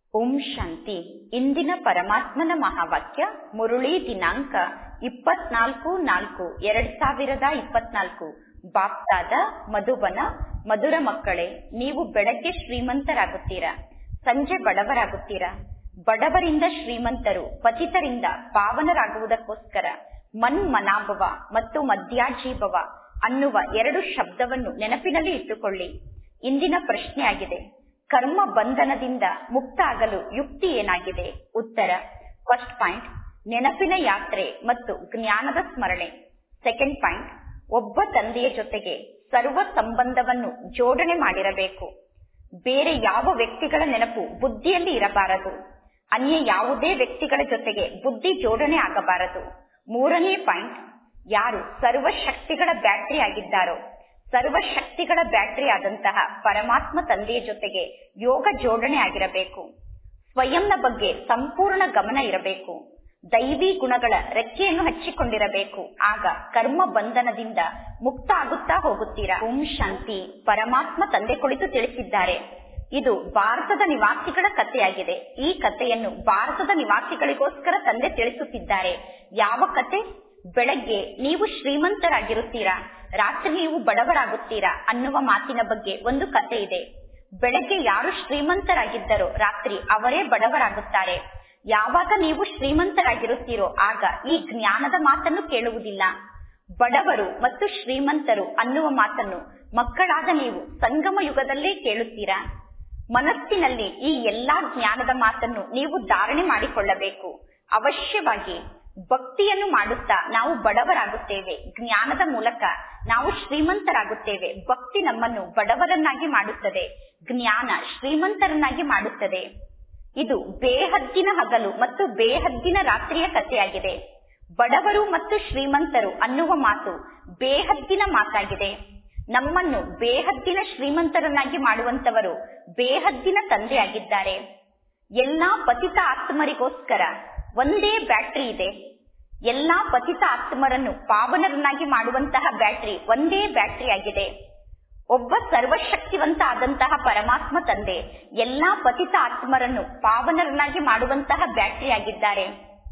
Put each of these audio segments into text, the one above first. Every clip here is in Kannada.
ಓಂ ಶಾಂತಿ ಇಂದಿನ ಪರಮಾತ್ಮನ ಮಹಾವಾಕ್ಯ ಮುರುಳಿ ದಿನಾಂಕ ಇಪ್ಪತ್ನಾಲ್ಕು ನಾಲ್ಕು ಎರಡ್ ಸಾವಿರದ ಇಪ್ಪತ್ನಾಲ್ಕು ಬಾಪ್ತಾದ ಮಧುಬನ ಮಧುರ ಮಕ್ಕಳೇ ನೀವು ಬೆಳಗ್ಗೆ ಶ್ರೀಮಂತರಾಗುತ್ತೀರಾ ಸಂಜೆ ಬಡವರಾಗುತ್ತೀರಾ ಬಡವರಿಂದ ಶ್ರೀಮಂತರು ಪತಿತರಿಂದ ಪಾವನರಾಗುವುದಕ್ಕೋಸ್ಕರ ಮನ್ಮನಾಭವ ಮತ್ತು ಮಧ್ಯಾಜೀಭವ ಅನ್ನುವ ಎರಡು ಶಬ್ದವನ್ನು ನೆನಪಿನಲ್ಲಿ ಇಟ್ಟುಕೊಳ್ಳಿ ಇಂದಿನ ಪ್ರಶ್ನೆಯಾಗಿದೆ ಕರ್ಮ ಬಂಧನದಿಂದ ಮುಕ್ತ ಆಗಲು ಯುಕ್ತಿ ಏನಾಗಿದೆ ಉತ್ತರ ಫಸ್ಟ್ ಪಾಯಿಂಟ್ ನೆನಪಿನ ಯಾತ್ರೆ ಮತ್ತು ಜ್ಞಾನದ ಸ್ಮರಣೆ ಸೆಕೆಂಡ್ ಪಾಯಿಂಟ್ ಒಬ್ಬ ತಂದೆಯ ಜೊತೆಗೆ ಸರ್ವ ಸಂಬಂಧವನ್ನು ಜೋಡಣೆ ಮಾಡಿರಬೇಕು ಬೇರೆ ಯಾವ ವ್ಯಕ್ತಿಗಳ ನೆನಪು ಬುದ್ಧಿಯಲ್ಲಿ ಇರಬಾರದು ಅನ್ಯ ಯಾವುದೇ ವ್ಯಕ್ತಿಗಳ ಜೊತೆಗೆ ಬುದ್ಧಿ ಜೋಡಣೆ ಆಗಬಾರದು ಮೂರನೇ ಪಾಯಿಂಟ್ ಯಾರು ಸರ್ವ ಶಕ್ತಿಗಳ ಬ್ಯಾಟರಿ ಆಗಿದ್ದಾರೋ ಸರ್ವ ಶಕ್ತಿಗಳ ಬ್ಯಾಟರಿ ಆದಂತಹ ಪರಮಾತ್ಮ ತಂದೆಯ ಜೊತೆಗೆ ಯೋಗ ಜೋಡಣೆ ಆಗಿರಬೇಕು ಸ್ವಯಂನ ಬಗ್ಗೆ ಸಂಪೂರ್ಣ ಗಮನ ಇರಬೇಕು ದೈವಿ ಗುಣಗಳ ರೆಕ್ಕೆಯನ್ನು ಹಚ್ಚಿಕೊಂಡಿರಬೇಕು ಆಗ ಕರ್ಮ ಬಂಧನದಿಂದ ಮುಕ್ತ ಆಗುತ್ತಾ ಹೋಗುತ್ತೀರಾ ಓಂ ಶಾಂತಿ ಪರಮಾತ್ಮ ತಂದೆ ಕುಳಿತು ತಿಳಿಸಿದ್ದಾರೆ ಇದು ಭಾರತದ ನಿವಾಸಿಗಳ ಕಥೆಯಾಗಿದೆ ಈ ಕಥೆಯನ್ನು ಭಾರತದ ನಿವಾಸಿಗಳಿಗೋಸ್ಕರ ತಂದೆ ತಿಳಿಸುತ್ತಿದ್ದಾರೆ ಯಾವ ಕತೆ ಬೆಳಗ್ಗೆ ನೀವು ಶ್ರೀಮಂತರಾಗಿರುತ್ತೀರಾ ರಾತ್ರಿ ನೀವು ಬಡವರಾಗುತ್ತೀರಾ ಅನ್ನುವ ಮಾತಿನ ಬಗ್ಗೆ ಒಂದು ಕತೆ ಇದೆ ಬೆಳಗ್ಗೆ ಯಾರು ಶ್ರೀಮಂತರಾಗಿದ್ದರೋ ರಾತ್ರಿ ಅವರೇ ಬಡವರಾಗುತ್ತಾರೆ ಯಾವಾಗ ನೀವು ಶ್ರೀಮಂತರಾಗಿರುತ್ತೀರೋ ಆಗ ಈ ಜ್ಞಾನದ ಮಾತನ್ನು ಕೇಳುವುದಿಲ್ಲ ಬಡವರು ಮತ್ತು ಶ್ರೀಮಂತರು ಅನ್ನುವ ಮಾತನ್ನು ಮಕ್ಕಳಾದ ನೀವು ಸಂಗಮ ಯುಗದಲ್ಲೇ ಕೇಳುತ್ತೀರಾ ಮನಸ್ಸಿನಲ್ಲಿ ಈ ಎಲ್ಲಾ ಜ್ಞಾನದ ಮಾತನ್ನು ನೀವು ಧಾರಣೆ ಮಾಡಿಕೊಳ್ಳಬೇಕು ಅವಶ್ಯವಾಗಿ ಭಕ್ತಿಯನ್ನು ಮಾಡುತ್ತಾ ನಾವು ಬಡವರಾಗುತ್ತೇವೆ ಜ್ಞಾನದ ಮೂಲಕ ನಾವು ಶ್ರೀಮಂತರಾಗುತ್ತೇವೆ ಭಕ್ತಿ ನಮ್ಮನ್ನು ಬಡವರನ್ನಾಗಿ ಮಾಡುತ್ತದೆ ಜ್ಞಾನ ಶ್ರೀಮಂತರನ್ನಾಗಿ ಮಾಡುತ್ತದೆ ಇದು ಬೇಹದ್ದಿನ ಹಗಲು ಮತ್ತು ಬೇಹದ್ದಿನ ರಾತ್ರಿಯ ಕಥೆಯಾಗಿದೆ ಬಡವರು ಮತ್ತು ಶ್ರೀಮಂತರು ಅನ್ನುವ ಮಾತು ಬೇಹದ್ದಿನ ಮಾತಾಗಿದೆ ನಮ್ಮನ್ನು ಬೇಹದ್ದಿನ ಶ್ರೀಮಂತರನ್ನಾಗಿ ಮಾಡುವಂತವರು ಬೇಹದ್ದಿನ ತಂದೆಯಾಗಿದ್ದಾರೆ ಎಲ್ಲಾ ಪತಿತ ಆತ್ಮರಿಗೋಸ್ಕರ ಒಂದೇ ಬ್ಯಾಟ್ರಿ ಇದೆ ಎಲ್ಲಾ ಪತಿತ ಆತ್ಮರನ್ನು ಪಾವನರನ್ನಾಗಿ ಮಾಡುವಂತಹ ಬ್ಯಾಟ್ರಿ ಒಂದೇ ಬ್ಯಾಟ್ರಿ ಆಗಿದೆ ಒಬ್ಬ ಸರ್ವಶಕ್ತಿವಂತ ಆದಂತಹ ಪರಮಾತ್ಮ ತಂದೆ ಎಲ್ಲಾ ಪತಿತ ಆತ್ಮರನ್ನು ಪಾವನರನ್ನಾಗಿ ಮಾಡುವಂತಹ ಬ್ಯಾಟ್ರಿ ಆಗಿದ್ದಾರೆ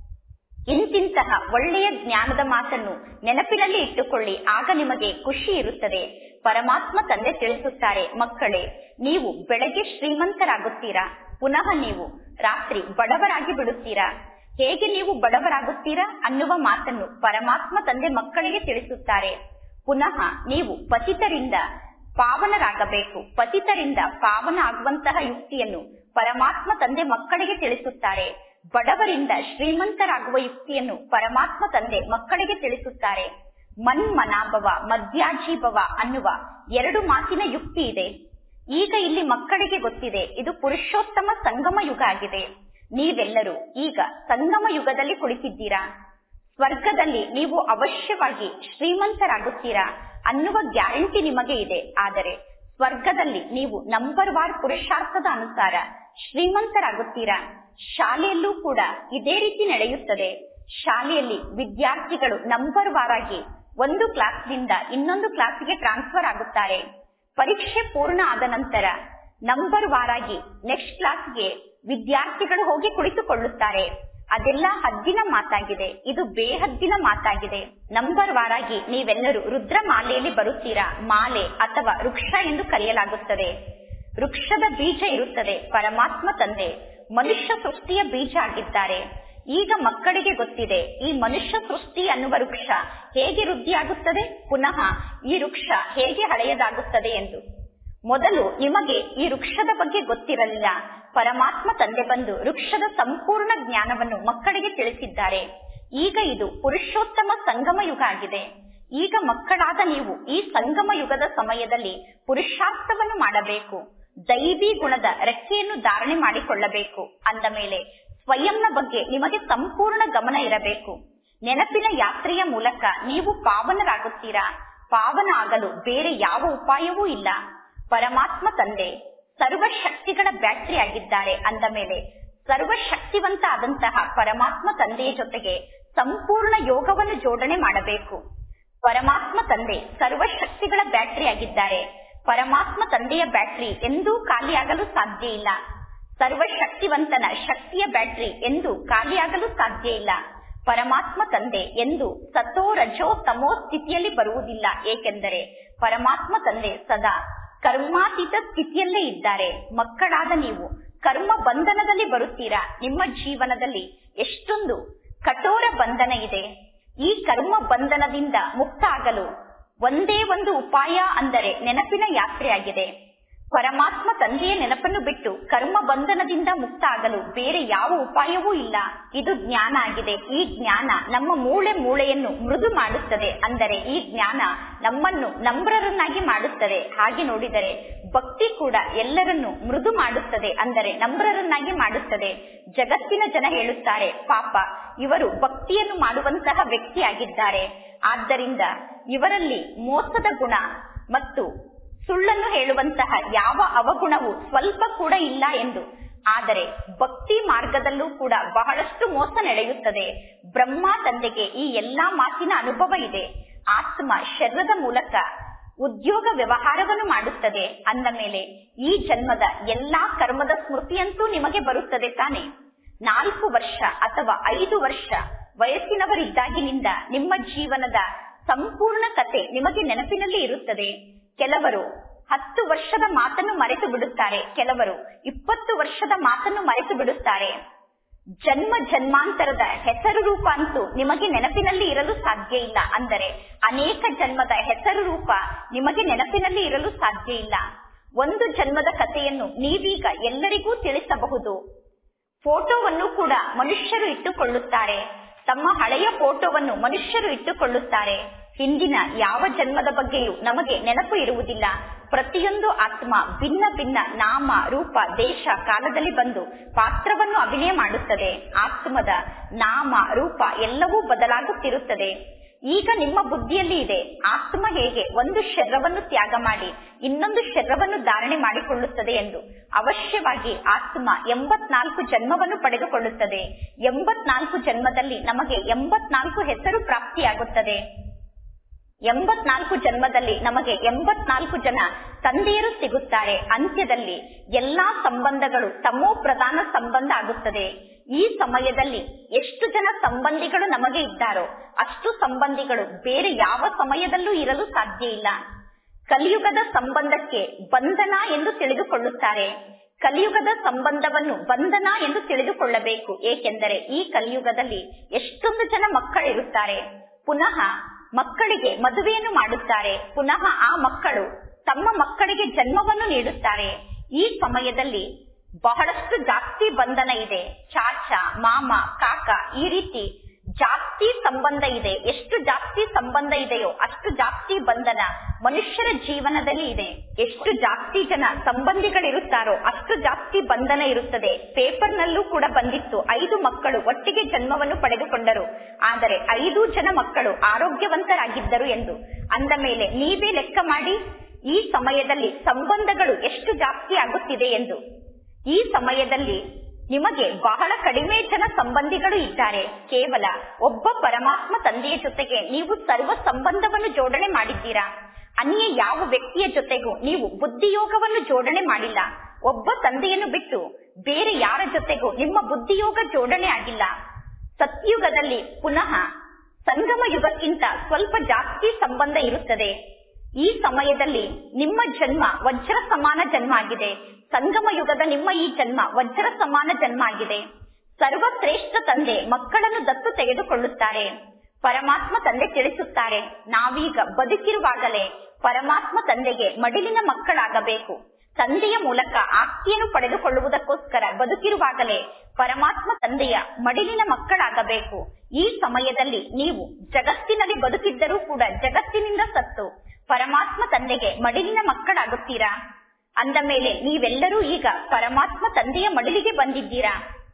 ಇಂತಿಂತಹ ಒಳ್ಳೆಯ ಜ್ಞಾನದ ಮಾತನ್ನು ನೆನಪಿನಲ್ಲಿ ಇಟ್ಟುಕೊಳ್ಳಿ ಆಗ ನಿಮಗೆ ಖುಷಿ ಇರುತ್ತದೆ ಪರಮಾತ್ಮ ತಂದೆ ತಿಳಿಸುತ್ತಾರೆ ಮಕ್ಕಳೇ ನೀವು ಬೆಳಗ್ಗೆ ಶ್ರೀಮಂತರಾಗುತ್ತೀರಾ ಪುನಃ ನೀವು ರಾತ್ರಿ ಬಡವರಾಗಿ ಬಿಡುತ್ತೀರಾ ಹೇಗೆ ನೀವು ಬಡವರಾಗುತ್ತೀರಾ ಅನ್ನುವ ಮಾತನ್ನು ಪರಮಾತ್ಮ ತಂದೆ ಮಕ್ಕಳಿಗೆ ತಿಳಿಸುತ್ತಾರೆ ಪುನಃ ನೀವು ಪತಿತರಿಂದ ಪಾವನರಾಗಬೇಕು ಪತಿತರಿಂದ ಪಾವನ ಆಗುವಂತಹ ಯುಕ್ತಿಯನ್ನು ಪರಮಾತ್ಮ ತಂದೆ ಮಕ್ಕಳಿಗೆ ತಿಳಿಸುತ್ತಾರೆ ಬಡವರಿಂದ ಶ್ರೀಮಂತರಾಗುವ ಯುಕ್ತಿಯನ್ನು ಪರಮಾತ್ಮ ತಂದೆ ಮಕ್ಕಳಿಗೆ ತಿಳಿಸುತ್ತಾರೆ ಮನ್ಮನಾಭವ ಮಧ್ಯಾಜೀಭವ ಅನ್ನುವ ಎರಡು ಮಾತಿನ ಯುಕ್ತಿ ಇದೆ ಈಗ ಇಲ್ಲಿ ಮಕ್ಕಳಿಗೆ ಗೊತ್ತಿದೆ ಇದು ಪುರುಷೋತ್ತಮ ಸಂಗಮ ಯುಗ ಆಗಿದೆ ನೀವೆಲ್ಲರೂ ಈಗ ಸಂಗಮ ಯುಗದಲ್ಲಿ ಕುಳಿತಿದ್ದೀರಾ ಸ್ವರ್ಗದಲ್ಲಿ ನೀವು ಅವಶ್ಯವಾಗಿ ಶ್ರೀಮಂತರಾಗುತ್ತೀರಾ ಅನ್ನುವ ಗ್ಯಾರಂಟಿ ನಿಮಗೆ ಇದೆ ಆದರೆ ಸ್ವರ್ಗದಲ್ಲಿ ನೀವು ನಂಬರ್ ವಾರ್ ಪುರುಷಾರ್ಥದ ಅನುಸಾರ ಶ್ರೀಮಂತರಾಗುತ್ತೀರಾ ಶಾಲೆಯಲ್ಲೂ ಕೂಡ ಇದೇ ರೀತಿ ನಡೆಯುತ್ತದೆ ಶಾಲೆಯಲ್ಲಿ ವಿದ್ಯಾರ್ಥಿಗಳು ನಂಬರ್ ವಾರಾಗಿ ಒಂದು ಕ್ಲಾಸ್ನಿಂದ ಇನ್ನೊಂದು ಕ್ಲಾಸ್ಗೆ ಟ್ರಾನ್ಸ್ಫರ್ ಆಗುತ್ತಾರೆ ಪರೀಕ್ಷೆ ಪೂರ್ಣ ಆದ ನಂತರ ನಂಬರ್ ವಾರಾಗಿ ನೆಕ್ಸ್ಟ್ ಕ್ಲಾಸ್ಗೆ ವಿದ್ಯಾರ್ಥಿಗಳು ಹೋಗಿ ಕುಳಿತುಕೊಳ್ಳುತ್ತಾರೆ ಅದೆಲ್ಲ ಹದ್ದಿನ ಮಾತಾಗಿದೆ ಇದು ಬೇಹದ್ದಿನ ಮಾತಾಗಿದೆ ನಂಬರ್ ವಾರಾಗಿ ನೀವೆಲ್ಲರೂ ರುದ್ರ ಮಾಲೆಯಲ್ಲಿ ಬರುತ್ತೀರಾ ಮಾಲೆ ಅಥವಾ ವೃಕ್ಷ ಎಂದು ಕರೆಯಲಾಗುತ್ತದೆ ವೃಕ್ಷದ ಬೀಜ ಇರುತ್ತದೆ ಪರಮಾತ್ಮ ತಂದೆ ಮನುಷ್ಯ ಸೃಷ್ಟಿಯ ಬೀಜ ಆಗಿದ್ದಾರೆ ಈಗ ಮಕ್ಕಳಿಗೆ ಗೊತ್ತಿದೆ ಈ ಮನುಷ್ಯ ಸೃಷ್ಟಿ ಅನ್ನುವ ವೃಕ್ಷ ಹೇಗೆ ವೃದ್ಧಿಯಾಗುತ್ತದೆ ಪುನಃ ಈ ವೃಕ್ಷ ಹೇಗೆ ಹಳೆಯದಾಗುತ್ತದೆ ಎಂದು ಮೊದಲು ನಿಮಗೆ ಈ ವೃಕ್ಷದ ಬಗ್ಗೆ ಗೊತ್ತಿರಲಿಲ್ಲ ಪರಮಾತ್ಮ ತಂದೆ ಬಂದು ವೃಕ್ಷದ ಸಂಪೂರ್ಣ ಜ್ಞಾನವನ್ನು ಮಕ್ಕಳಿಗೆ ತಿಳಿಸಿದ್ದಾರೆ ಈಗ ಇದು ಪುರುಷೋತ್ತಮ ಸಂಗಮ ಯುಗ ಆಗಿದೆ ಈಗ ಮಕ್ಕಳಾದ ನೀವು ಈ ಸಂಗಮ ಯುಗದ ಸಮಯದಲ್ಲಿ ಪುರುಷಾರ್ಥವನ್ನು ಮಾಡಬೇಕು ದೈವಿ ಗುಣದ ರೆಕ್ಕೆಯನ್ನು ಧಾರಣೆ ಮಾಡಿಕೊಳ್ಳಬೇಕು ಅಂದ ಮೇಲೆ ಸ್ವಯಂನ ಬಗ್ಗೆ ನಿಮಗೆ ಸಂಪೂರ್ಣ ಗಮನ ಇರಬೇಕು ನೆನಪಿನ ಯಾತ್ರೆಯ ಮೂಲಕ ನೀವು ಪಾವನರಾಗುತ್ತೀರಾ ಪಾವನ ಆಗಲು ಬೇರೆ ಯಾವ ಉಪಾಯವೂ ಇಲ್ಲ ಪರಮಾತ್ಮ ತಂದೆ ಸರ್ವಶಕ್ತಿಗಳ ಬ್ಯಾಟ್ರಿ ಆಗಿದ್ದಾರೆ ಅಂದ ಮೇಲೆ ಸರ್ವಶಕ್ತಿವಂತ ಆದಂತಹ ಪರಮಾತ್ಮ ತಂದೆಯ ಜೊತೆಗೆ ಸಂಪೂರ್ಣ ಯೋಗವನ್ನು ಜೋಡಣೆ ಮಾಡಬೇಕು ಪರಮಾತ್ಮ ತಂದೆ ಸರ್ವಶಕ್ತಿಗಳ ಬ್ಯಾಟ್ರಿ ಆಗಿದ್ದಾರೆ ಪರಮಾತ್ಮ ತಂದೆಯ ಬ್ಯಾಟ್ರಿ ಎಂದೂ ಖಾಲಿಯಾಗಲು ಸಾಧ್ಯ ಇಲ್ಲ ಸರ್ವಶಕ್ತಿವಂತನ ಶಕ್ತಿಯ ಬ್ಯಾಟರಿ ಎಂದು ಖಾಲಿಯಾಗಲು ಸಾಧ್ಯ ಇಲ್ಲ ಪರಮಾತ್ಮ ತಂದೆ ಎಂದು ಸತೋ ರಜೋ ತಮೋ ಸ್ಥಿತಿಯಲ್ಲಿ ಬರುವುದಿಲ್ಲ ಏಕೆಂದರೆ ಪರಮಾತ್ಮ ತಂದೆ ಸದಾ ಕರ್ಮಾತೀತ ಸ್ಥಿತಿಯಲ್ಲೇ ಇದ್ದಾರೆ ಮಕ್ಕಳಾದ ನೀವು ಕರ್ಮ ಬಂಧನದಲ್ಲಿ ಬರುತ್ತೀರಾ ನಿಮ್ಮ ಜೀವನದಲ್ಲಿ ಎಷ್ಟೊಂದು ಕಠೋರ ಬಂಧನ ಇದೆ ಈ ಕರ್ಮ ಬಂಧನದಿಂದ ಮುಕ್ತ ಆಗಲು ಒಂದೇ ಒಂದು ಉಪಾಯ ಅಂದರೆ ನೆನಪಿನ ಯಾತ್ರೆಯಾಗಿದೆ ಪರಮಾತ್ಮ ತಂದೆಯ ನೆನಪನ್ನು ಬಿಟ್ಟು ಕರ್ಮ ಬಂಧನದಿಂದ ಮುಕ್ತ ಆಗಲು ಬೇರೆ ಯಾವ ಉಪಾಯವೂ ಇಲ್ಲ ಇದು ಜ್ಞಾನ ಆಗಿದೆ ಈ ಜ್ಞಾನ ನಮ್ಮ ಮೂಳೆ ಮೂಳೆಯನ್ನು ಮೃದು ಮಾಡುತ್ತದೆ ಅಂದರೆ ಈ ಜ್ಞಾನ ನಮ್ಮನ್ನು ನಮ್ರರನ್ನಾಗಿ ಮಾಡುತ್ತದೆ ಹಾಗೆ ನೋಡಿದರೆ ಭಕ್ತಿ ಕೂಡ ಎಲ್ಲರನ್ನು ಮೃದು ಮಾಡುತ್ತದೆ ಅಂದರೆ ನಮ್ರರನ್ನಾಗಿ ಮಾಡುತ್ತದೆ ಜಗತ್ತಿನ ಜನ ಹೇಳುತ್ತಾರೆ ಪಾಪ ಇವರು ಭಕ್ತಿಯನ್ನು ಮಾಡುವಂತಹ ವ್ಯಕ್ತಿಯಾಗಿದ್ದಾರೆ ಆದ್ದರಿಂದ ಇವರಲ್ಲಿ ಮೋಸದ ಗುಣ ಮತ್ತು ಸುಳ್ಳನ್ನು ಹೇಳುವಂತಹ ಯಾವ ಅವಗುಣವೂ ಸ್ವಲ್ಪ ಕೂಡ ಇಲ್ಲ ಎಂದು ಆದರೆ ಭಕ್ತಿ ಮಾರ್ಗದಲ್ಲೂ ಕೂಡ ಬಹಳಷ್ಟು ಮೋಸ ನಡೆಯುತ್ತದೆ ಬ್ರಹ್ಮ ತಂದೆಗೆ ಈ ಎಲ್ಲಾ ಮಾತಿನ ಅನುಭವ ಇದೆ ಆತ್ಮ ಶರೀರದ ಮೂಲಕ ಉದ್ಯೋಗ ವ್ಯವಹಾರವನ್ನು ಮಾಡುತ್ತದೆ ಅಂದ ಮೇಲೆ ಈ ಜನ್ಮದ ಎಲ್ಲಾ ಕರ್ಮದ ಸ್ಮೃತಿಯಂತೂ ನಿಮಗೆ ಬರುತ್ತದೆ ತಾನೆ ನಾಲ್ಕು ವರ್ಷ ಅಥವಾ ಐದು ವರ್ಷ ವಯಸ್ಸಿನವರಿದ್ದಾಗಿನಿಂದ ನಿಮ್ಮ ಜೀವನದ ಸಂಪೂರ್ಣ ಕತೆ ನಿಮಗೆ ನೆನಪಿನಲ್ಲಿ ಇರುತ್ತದೆ ಕೆಲವರು ಹತ್ತು ವರ್ಷದ ಮಾತನ್ನು ಮರೆತು ಬಿಡುತ್ತಾರೆ ಕೆಲವರು ಇಪ್ಪತ್ತು ವರ್ಷದ ಮಾತನ್ನು ಮರೆತು ಬಿಡುತ್ತಾರೆ ಜನ್ಮ ಜನ್ಮಾಂತರದ ಹೆಸರು ರೂಪ ಅಂತೂ ನಿಮಗೆ ನೆನಪಿನಲ್ಲಿ ಇರಲು ಸಾಧ್ಯ ಇಲ್ಲ ಅಂದರೆ ಅನೇಕ ಜನ್ಮದ ಹೆಸರು ರೂಪ ನಿಮಗೆ ನೆನಪಿನಲ್ಲಿ ಇರಲು ಸಾಧ್ಯ ಇಲ್ಲ ಒಂದು ಜನ್ಮದ ಕಥೆಯನ್ನು ನೀವೀಗ ಎಲ್ಲರಿಗೂ ತಿಳಿಸಬಹುದು ಫೋಟೋವನ್ನು ಕೂಡ ಮನುಷ್ಯರು ಇಟ್ಟುಕೊಳ್ಳುತ್ತಾರೆ ತಮ್ಮ ಹಳೆಯ ಫೋಟೋವನ್ನು ಮನುಷ್ಯರು ಇಟ್ಟುಕೊಳ್ಳುತ್ತಾರೆ ಹಿಂದಿನ ಯಾವ ಜನ್ಮದ ಬಗ್ಗೆಯೂ ನಮಗೆ ನೆನಪು ಇರುವುದಿಲ್ಲ ಪ್ರತಿಯೊಂದು ಆತ್ಮ ಭಿನ್ನ ಭಿನ್ನ ನಾಮ ರೂಪ ದೇಶ ಕಾಲದಲ್ಲಿ ಬಂದು ಪಾತ್ರವನ್ನು ಅಭಿನಯ ಮಾಡುತ್ತದೆ ಆತ್ಮದ ನಾಮ ರೂಪ ಎಲ್ಲವೂ ಬದಲಾಗುತ್ತಿರುತ್ತದೆ ಈಗ ನಿಮ್ಮ ಬುದ್ಧಿಯಲ್ಲಿ ಇದೆ ಆತ್ಮ ಹೇಗೆ ಒಂದು ಶರೀರವನ್ನು ತ್ಯಾಗ ಮಾಡಿ ಇನ್ನೊಂದು ಶರೀರವನ್ನು ಧಾರಣೆ ಮಾಡಿಕೊಳ್ಳುತ್ತದೆ ಎಂದು ಅವಶ್ಯವಾಗಿ ಆತ್ಮ ಎಂಬತ್ನಾಲ್ಕು ಜನ್ಮವನ್ನು ಪಡೆದುಕೊಳ್ಳುತ್ತದೆ ಎಂಬತ್ನಾಲ್ಕು ಜನ್ಮದಲ್ಲಿ ನಮಗೆ ಎಂಬತ್ನಾಲ್ಕು ಹೆಸರು ಪ್ರಾಪ್ತಿಯಾಗುತ್ತದೆ ಎಂಬತ್ನಾಲ್ಕು ಜನ್ಮದಲ್ಲಿ ನಮಗೆ ಎಂಬತ್ನಾಲ್ಕು ಜನ ತಂದೆಯರು ಸಿಗುತ್ತಾರೆ ಅಂತ್ಯದಲ್ಲಿ ಎಲ್ಲಾ ಸಂಬಂಧಗಳು ತಮೋ ಪ್ರಧಾನ ಸಂಬಂಧ ಆಗುತ್ತದೆ ಈ ಸಮಯದಲ್ಲಿ ಎಷ್ಟು ಜನ ಸಂಬಂಧಿಗಳು ನಮಗೆ ಇದ್ದಾರೋ ಅಷ್ಟು ಸಂಬಂಧಿಗಳು ಬೇರೆ ಯಾವ ಸಮಯದಲ್ಲೂ ಇರಲು ಸಾಧ್ಯ ಇಲ್ಲ ಕಲಿಯುಗದ ಸಂಬಂಧಕ್ಕೆ ಬಂಧನ ಎಂದು ತಿಳಿದುಕೊಳ್ಳುತ್ತಾರೆ ಕಲಿಯುಗದ ಸಂಬಂಧವನ್ನು ಬಂಧನ ಎಂದು ತಿಳಿದುಕೊಳ್ಳಬೇಕು ಏಕೆಂದರೆ ಈ ಕಲಿಯುಗದಲ್ಲಿ ಎಷ್ಟೊಂದು ಜನ ಮಕ್ಕಳಿರುತ್ತಾರೆ ಪುನಃ ಮಕ್ಕಳಿಗೆ ಮದುವೆಯನ್ನು ಮಾಡುತ್ತಾರೆ ಪುನಃ ಆ ಮಕ್ಕಳು ತಮ್ಮ ಮಕ್ಕಳಿಗೆ ಜನ್ಮವನ್ನು ನೀಡುತ್ತಾರೆ ಈ ಸಮಯದಲ್ಲಿ ಬಹಳಷ್ಟು ಜಾಸ್ತಿ ಬಂಧನ ಇದೆ ಚಾಚ ಮಾಮ ಕಾಕ ಈ ರೀತಿ ಜಾಸ್ತಿ ಸಂಬಂಧ ಇದೆ ಎಷ್ಟು ಜಾಸ್ತಿ ಸಂಬಂಧ ಇದೆಯೋ ಅಷ್ಟು ಜಾಸ್ತಿ ಬಂಧನ ಮನುಷ್ಯರ ಜೀವನದಲ್ಲಿ ಇದೆ ಎಷ್ಟು ಜಾಸ್ತಿ ಜನ ಸಂಬಂಧಿಗಳಿರುತ್ತಾರೋ ಅಷ್ಟು ಜಾಸ್ತಿ ಬಂಧನ ಇರುತ್ತದೆ ಪೇಪರ್ನಲ್ಲೂ ಕೂಡ ಬಂದಿತ್ತು ಐದು ಮಕ್ಕಳು ಒಟ್ಟಿಗೆ ಜನ್ಮವನ್ನು ಪಡೆದುಕೊಂಡರು ಆದರೆ ಐದು ಜನ ಮಕ್ಕಳು ಆರೋಗ್ಯವಂತರಾಗಿದ್ದರು ಎಂದು ಅಂದ ಮೇಲೆ ನೀವೇ ಲೆಕ್ಕ ಮಾಡಿ ಈ ಸಮಯದಲ್ಲಿ ಸಂಬಂಧಗಳು ಎಷ್ಟು ಜಾಸ್ತಿ ಆಗುತ್ತಿದೆ ಎಂದು ಈ ಸಮಯದಲ್ಲಿ ನಿಮಗೆ ಬಹಳ ಕಡಿಮೆ ಜನ ಸಂಬಂಧಿಗಳು ಇದ್ದಾರೆ ಕೇವಲ ಒಬ್ಬ ಪರಮಾತ್ಮ ತಂದೆಯ ಜೊತೆಗೆ ನೀವು ಸರ್ವ ಸಂಬಂಧವನ್ನು ಜೋಡಣೆ ಮಾಡಿದ್ದೀರಾ ಅನ್ಯ ಯಾವ ವ್ಯಕ್ತಿಯ ಜೊತೆಗೂ ನೀವು ಬುದ್ಧಿಯೋಗವನ್ನು ಜೋಡಣೆ ಮಾಡಿಲ್ಲ ಒಬ್ಬ ತಂದೆಯನ್ನು ಬಿಟ್ಟು ಬೇರೆ ಯಾರ ಜೊತೆಗೂ ನಿಮ್ಮ ಬುದ್ಧಿಯೋಗ ಜೋಡಣೆ ಆಗಿಲ್ಲ ಸತ್ಯುಗದಲ್ಲಿ ಪುನಃ ಸಂಗಮ ಯುಗಕ್ಕಿಂತ ಸ್ವಲ್ಪ ಜಾಸ್ತಿ ಸಂಬಂಧ ಇರುತ್ತದೆ ಈ ಸಮಯದಲ್ಲಿ ನಿಮ್ಮ ಜನ್ಮ ವಜ್ರ ಸಮಾನ ಜನ್ಮ ಆಗಿದೆ ಸಂಗಮ ಯುಗದ ನಿಮ್ಮ ಈ ಜನ್ಮ ವಜ್ರ ಸಮಾನ ಜನ್ಮ ಆಗಿದೆ ಸರ್ವಶ್ರೇಷ್ಠ ತಂದೆ ಮಕ್ಕಳನ್ನು ದತ್ತು ತೆಗೆದುಕೊಳ್ಳುತ್ತಾರೆ ಪರಮಾತ್ಮ ತಂದೆ ತಿಳಿಸುತ್ತಾರೆ ನಾವೀಗ ಬದುಕಿರುವಾಗಲೇ ಪರಮಾತ್ಮ ತಂದೆಗೆ ಮಡಿಲಿನ ಮಕ್ಕಳಾಗಬೇಕು ತಂದೆಯ ಮೂಲಕ ಆಸ್ತಿಯನ್ನು ಪಡೆದುಕೊಳ್ಳುವುದಕ್ಕೋಸ್ಕರ ಬದುಕಿರುವಾಗಲೇ ಪರಮಾತ್ಮ ತಂದೆಯ ಮಡಿಲಿನ ಮಕ್ಕಳಾಗಬೇಕು ಈ ಸಮಯದಲ್ಲಿ ನೀವು ಜಗತ್ತಿನಲ್ಲಿ ಬದುಕಿದ್ದರೂ ಕೂಡ ಜಗತ್ತಿನಿಂದ ಸತ್ತು ಪರಮಾತ್ಮ ತಂದೆಗೆ ಮಡಿಲಿನ ಮಕ್ಕಳಾಗುತ್ತೀರಾ ಅಂದ ಮೇಲೆ ನೀವೆಲ್ಲರೂ ಈಗ ಪರಮಾತ್ಮ ತಂದೆಯ ಮಡಿಲಿಗೆ ಬಂದಿದ್ದೀರಾ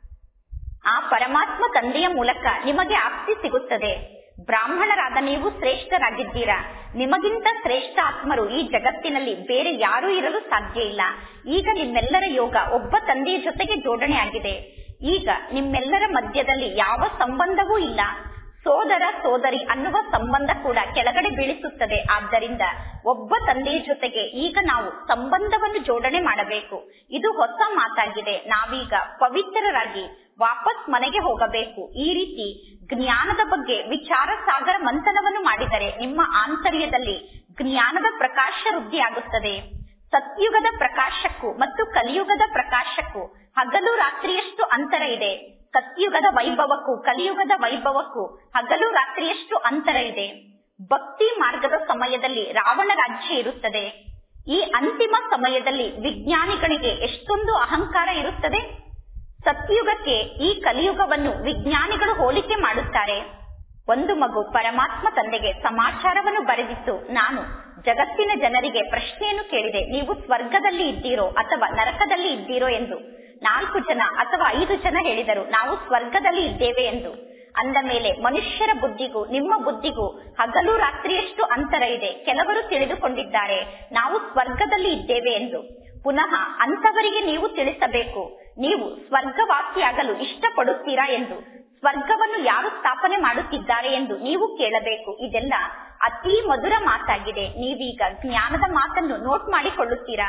ಆ ಪರಮಾತ್ಮ ತಂದೆಯ ಮೂಲಕ ನಿಮಗೆ ಆಸ್ತಿ ಸಿಗುತ್ತದೆ ಬ್ರಾಹ್ಮಣರಾದ ನೀವು ಶ್ರೇಷ್ಠರಾಗಿದ್ದೀರಾ ನಿಮಗಿಂತ ಶ್ರೇಷ್ಠ ಆತ್ಮರು ಈ ಜಗತ್ತಿನಲ್ಲಿ ಬೇರೆ ಯಾರೂ ಇರಲು ಸಾಧ್ಯ ಇಲ್ಲ ಈಗ ನಿಮ್ಮೆಲ್ಲರ ಯೋಗ ಒಬ್ಬ ತಂದೆಯ ಜೊತೆಗೆ ಜೋಡಣೆ ಆಗಿದೆ ಈಗ ನಿಮ್ಮೆಲ್ಲರ ಮಧ್ಯದಲ್ಲಿ ಯಾವ ಸಂಬಂಧವೂ ಇಲ್ಲ ಸೋದರ ಸೋದರಿ ಅನ್ನುವ ಸಂಬಂಧ ಕೂಡ ಕೆಳಗಡೆ ಬೀಳಿಸುತ್ತದೆ ಆದ್ದರಿಂದ ಒಬ್ಬ ತಂದೆಯ ಜೊತೆಗೆ ಈಗ ನಾವು ಸಂಬಂಧವನ್ನು ಜೋಡಣೆ ಮಾಡಬೇಕು ಇದು ಹೊಸ ಮಾತಾಗಿದೆ ನಾವೀಗ ಪವಿತ್ರರಾಗಿ ವಾಪಸ್ ಮನೆಗೆ ಹೋಗಬೇಕು ಈ ರೀತಿ ಜ್ಞಾನದ ಬಗ್ಗೆ ವಿಚಾರ ಸಾಗರ ಮಂಥನವನ್ನು ಮಾಡಿದರೆ ನಿಮ್ಮ ಆಂತರ್ಯದಲ್ಲಿ ಜ್ಞಾನದ ಪ್ರಕಾಶ ವೃದ್ಧಿಯಾಗುತ್ತದೆ ಸತ್ಯುಗದ ಪ್ರಕಾಶಕ್ಕೂ ಮತ್ತು ಕಲಿಯುಗದ ಪ್ರಕಾಶಕ್ಕೂ ಹಗಲು ರಾತ್ರಿಯಷ್ಟು ಅಂತರ ಇದೆ ಸತ್ಯುಗದ ವೈಭವಕ್ಕೂ ಕಲಿಯುಗದ ವೈಭವಕ್ಕೂ ಹಗಲು ರಾತ್ರಿಯಷ್ಟು ಅಂತರ ಇದೆ ಭಕ್ತಿ ಮಾರ್ಗದ ಸಮಯದಲ್ಲಿ ರಾವಣ ರಾಜ್ಯ ಇರುತ್ತದೆ ಈ ಅಂತಿಮ ಸಮಯದಲ್ಲಿ ವಿಜ್ಞಾನಿಗಳಿಗೆ ಎಷ್ಟೊಂದು ಅಹಂಕಾರ ಇರುತ್ತದೆ ಸತ್ಯುಗಕ್ಕೆ ಈ ಕಲಿಯುಗವನ್ನು ವಿಜ್ಞಾನಿಗಳು ಹೋಲಿಕೆ ಮಾಡುತ್ತಾರೆ ಒಂದು ಮಗು ಪರಮಾತ್ಮ ತಂದೆಗೆ ಸಮಾಚಾರವನ್ನು ಬರೆದಿತ್ತು ನಾನು ಜಗತ್ತಿನ ಜನರಿಗೆ ಪ್ರಶ್ನೆಯನ್ನು ಕೇಳಿದೆ ನೀವು ಸ್ವರ್ಗದಲ್ಲಿ ಇದ್ದೀರೋ ಅಥವಾ ನರಕದಲ್ಲಿ ಇದ್ದೀರೋ ಎಂದು ನಾಲ್ಕು ಜನ ಅಥವಾ ಐದು ಜನ ಹೇಳಿದರು ನಾವು ಸ್ವರ್ಗದಲ್ಲಿ ಇದ್ದೇವೆ ಎಂದು ಅಂದ ಮೇಲೆ ಮನುಷ್ಯರ ಬುದ್ಧಿಗೂ ನಿಮ್ಮ ಬುದ್ಧಿಗೂ ಹಗಲು ರಾತ್ರಿಯಷ್ಟು ಅಂತರ ಇದೆ ಕೆಲವರು ತಿಳಿದುಕೊಂಡಿದ್ದಾರೆ ನಾವು ಸ್ವರ್ಗದಲ್ಲಿ ಇದ್ದೇವೆ ಎಂದು ಪುನಃ ಅಂತವರಿಗೆ ನೀವು ತಿಳಿಸಬೇಕು ನೀವು ಸ್ವರ್ಗವಾಸಿಯಾಗಲು ಇಷ್ಟಪಡುತ್ತೀರಾ ಎಂದು ಸ್ವರ್ಗವನ್ನು ಯಾರು ಸ್ಥಾಪನೆ ಮಾಡುತ್ತಿದ್ದಾರೆ ಎಂದು ನೀವು ಕೇಳಬೇಕು ಇದೆಲ್ಲ ಅತಿ ಮಧುರ ಮಾತಾಗಿದೆ ನೀವೀಗ ಜ್ಞಾನದ ಮಾತನ್ನು ನೋಟ್ ಮಾಡಿಕೊಳ್ಳುತ್ತೀರಾ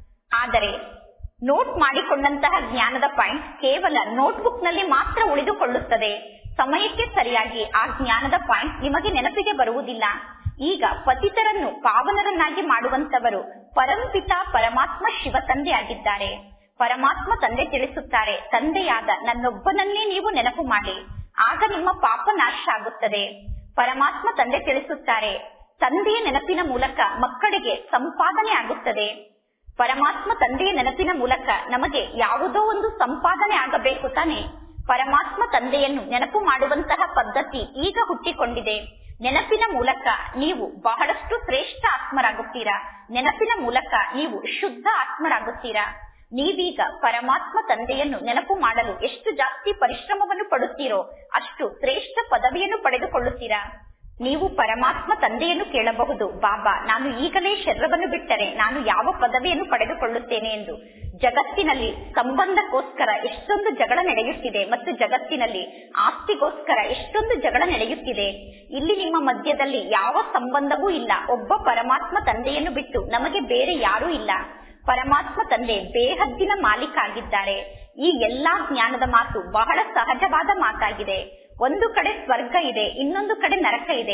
ಆದರೆ ನೋಟ್ ಮಾಡಿಕೊಂಡಂತಹ ಜ್ಞಾನದ ಪಾಯಿಂಟ್ ಕೇವಲ ನೋಟ್ಬುಕ್ ನಲ್ಲಿ ಮಾತ್ರ ಉಳಿದುಕೊಳ್ಳುತ್ತದೆ ಸಮಯಕ್ಕೆ ಸರಿಯಾಗಿ ಆ ಜ್ಞಾನದ ಪಾಯಿಂಟ್ ನಿಮಗೆ ನೆನಪಿಗೆ ಬರುವುದಿಲ್ಲ ಈಗ ಪತಿತರನ್ನು ಪಾವನರನ್ನಾಗಿ ಮಾಡುವಂತವರು ಪರಂಪಿತ ಪರಮಾತ್ಮ ಶಿವ ತಂದೆ ಆಗಿದ್ದಾರೆ ಪರಮಾತ್ಮ ತಂದೆ ತಿಳಿಸುತ್ತಾರೆ ತಂದೆಯಾದ ನನ್ನೊಬ್ಬನನ್ನೇ ನೀವು ನೆನಪು ಮಾಡಿ ಆಗ ನಿಮ್ಮ ಪಾಪ ನಾಶ ಆಗುತ್ತದೆ ಪರಮಾತ್ಮ ತಂದೆ ತಿಳಿಸುತ್ತಾರೆ ತಂದೆಯ ನೆನಪಿನ ಮೂಲಕ ಮಕ್ಕಳಿಗೆ ಸಂಪಾದನೆ ಆಗುತ್ತದೆ ಪರಮಾತ್ಮ ತಂದೆಯ ನೆನಪಿನ ಮೂಲಕ ನಮಗೆ ಯಾವುದೋ ಒಂದು ಸಂಪಾದನೆ ಆಗಬೇಕು ತಾನೆ ಪರಮಾತ್ಮ ತಂದೆಯನ್ನು ನೆನಪು ಮಾಡುವಂತಹ ಪದ್ಧತಿ ಈಗ ಹುಟ್ಟಿಕೊಂಡಿದೆ ನೆನಪಿನ ಮೂಲಕ ನೀವು ಬಹಳಷ್ಟು ಶ್ರೇಷ್ಠ ಆತ್ಮರಾಗುತ್ತೀರಾ ನೆನಪಿನ ಮೂಲಕ ನೀವು ಶುದ್ಧ ಆತ್ಮರಾಗುತ್ತೀರಾ ನೀವೀಗ ಪರಮಾತ್ಮ ತಂದೆಯನ್ನು ನೆನಪು ಮಾಡಲು ಎಷ್ಟು ಜಾಸ್ತಿ ಪರಿಶ್ರಮವನ್ನು ಪಡುತ್ತೀರೋ ಅಷ್ಟು ಶ್ರೇಷ್ಠ ಪದವಿಯನ್ನು ಪಡೆದುಕೊಳ್ಳುತ್ತೀರಾ ನೀವು ಪರಮಾತ್ಮ ತಂದೆಯನ್ನು ಕೇಳಬಹುದು ಬಾಬಾ ನಾನು ಈಗಲೇ ಶರೀರವನ್ನು ಬಿಟ್ಟರೆ ನಾನು ಯಾವ ಪದವಿಯನ್ನು ಪಡೆದುಕೊಳ್ಳುತ್ತೇನೆ ಎಂದು ಜಗತ್ತಿನಲ್ಲಿ ಸಂಬಂಧಕ್ಕೋಸ್ಕರ ಎಷ್ಟೊಂದು ಜಗಳ ನಡೆಯುತ್ತಿದೆ ಮತ್ತು ಜಗತ್ತಿನಲ್ಲಿ ಆಸ್ತಿಗೋಸ್ಕರ ಎಷ್ಟೊಂದು ಜಗಳ ನಡೆಯುತ್ತಿದೆ ಇಲ್ಲಿ ನಿಮ್ಮ ಮಧ್ಯದಲ್ಲಿ ಯಾವ ಸಂಬಂಧವೂ ಇಲ್ಲ ಒಬ್ಬ ಪರಮಾತ್ಮ ತಂದೆಯನ್ನು ಬಿಟ್ಟು ನಮಗೆ ಬೇರೆ ಯಾರೂ ಇಲ್ಲ ಪರಮಾತ್ಮ ತಂದೆ ಬೇಹದ್ದಿನ ಮಾಲೀಕ ಆಗಿದ್ದಾರೆ ಈ ಎಲ್ಲಾ ಜ್ಞಾನದ ಮಾತು ಬಹಳ ಸಹಜವಾದ ಮಾತಾಗಿದೆ ಒಂದು ಕಡೆ ಸ್ವರ್ಗ ಇದೆ ಇನ್ನೊಂದು ಕಡೆ ನರಕ ಇದೆ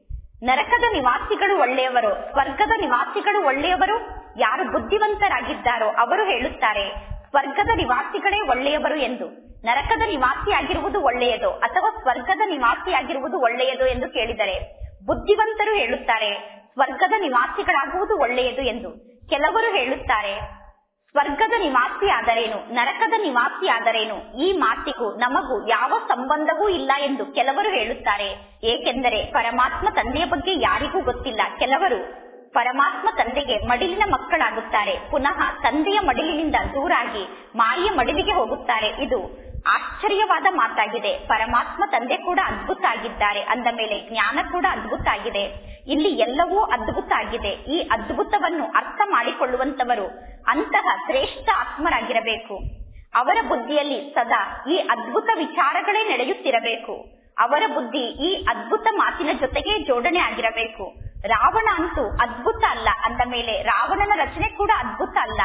ನರಕದ ನಿವಾಸಿಗಳು ಒಳ್ಳೆಯವರು ಸ್ವರ್ಗದ ನಿವಾಸಿಗಳು ಒಳ್ಳೆಯವರು ಯಾರು ಬುದ್ಧಿವಂತರಾಗಿದ್ದಾರೋ ಅವರು ಹೇಳುತ್ತಾರೆ ಸ್ವರ್ಗದ ನಿವಾಸಿಗಳೇ ಒಳ್ಳೆಯವರು ಎಂದು ನರಕದ ನಿವಾಸಿಯಾಗಿರುವುದು ಒಳ್ಳೆಯದು ಅಥವಾ ಸ್ವರ್ಗದ ನಿವಾಸಿಯಾಗಿರುವುದು ಒಳ್ಳೆಯದು ಎಂದು ಕೇಳಿದರೆ ಬುದ್ಧಿವಂತರು ಹೇಳುತ್ತಾರೆ ಸ್ವರ್ಗದ ನಿವಾಸಿಗಳಾಗುವುದು ಒಳ್ಳೆಯದು ಎಂದು ಕೆಲವರು ಹೇಳುತ್ತಾರೆ ಸ್ವರ್ಗದ ನಿವಾಸಿ ಆದರೇನು ನರಕದ ನಿವಾಸಿ ಆದರೇನು ಈ ಮಾತಿಗೂ ನಮಗೂ ಯಾವ ಸಂಬಂಧವೂ ಇಲ್ಲ ಎಂದು ಕೆಲವರು ಹೇಳುತ್ತಾರೆ ಏಕೆಂದರೆ ಪರಮಾತ್ಮ ತಂದೆಯ ಬಗ್ಗೆ ಯಾರಿಗೂ ಗೊತ್ತಿಲ್ಲ ಕೆಲವರು ಪರಮಾತ್ಮ ತಂದೆಗೆ ಮಡಿಲಿನ ಮಕ್ಕಳಾಗುತ್ತಾರೆ ಪುನಃ ತಂದೆಯ ಮಡಿಲಿನಿಂದ ದೂರಾಗಿ ಮಾಯಿಯ ಮಡಿಲಿಗೆ ಹೋಗುತ್ತಾರೆ ಇದು ಆಶ್ಚರ್ಯವಾದ ಮಾತಾಗಿದೆ ಪರಮಾತ್ಮ ತಂದೆ ಕೂಡ ಅದ್ಭುತ ಆಗಿದ್ದಾರೆ ಅಂದ ಮೇಲೆ ಜ್ಞಾನ ಕೂಡ ಅದ್ಭುತ ಆಗಿದೆ ಇಲ್ಲಿ ಎಲ್ಲವೂ ಅದ್ಭುತ ಆಗಿದೆ ಈ ಅದ್ಭುತವನ್ನು ಅರ್ಥ ಮಾಡಿಕೊಳ್ಳುವಂತವರು ಅಂತಹ ಶ್ರೇಷ್ಠ ಆತ್ಮರಾಗಿರಬೇಕು ಅವರ ಬುದ್ಧಿಯಲ್ಲಿ ಸದಾ ಈ ಅದ್ಭುತ ವಿಚಾರಗಳೇ ನಡೆಯುತ್ತಿರಬೇಕು ಅವರ ಬುದ್ಧಿ ಈ ಅದ್ಭುತ ಮಾತಿನ ಜೊತೆಗೆ ಜೋಡಣೆ ಆಗಿರಬೇಕು ರಾವಣ ಅಂತೂ ಅದ್ಭುತ ಅಲ್ಲ ಅಂದ ಮೇಲೆ ರಾವಣನ ರಚನೆ ಕೂಡ ಅದ್ಭುತ ಅಲ್ಲ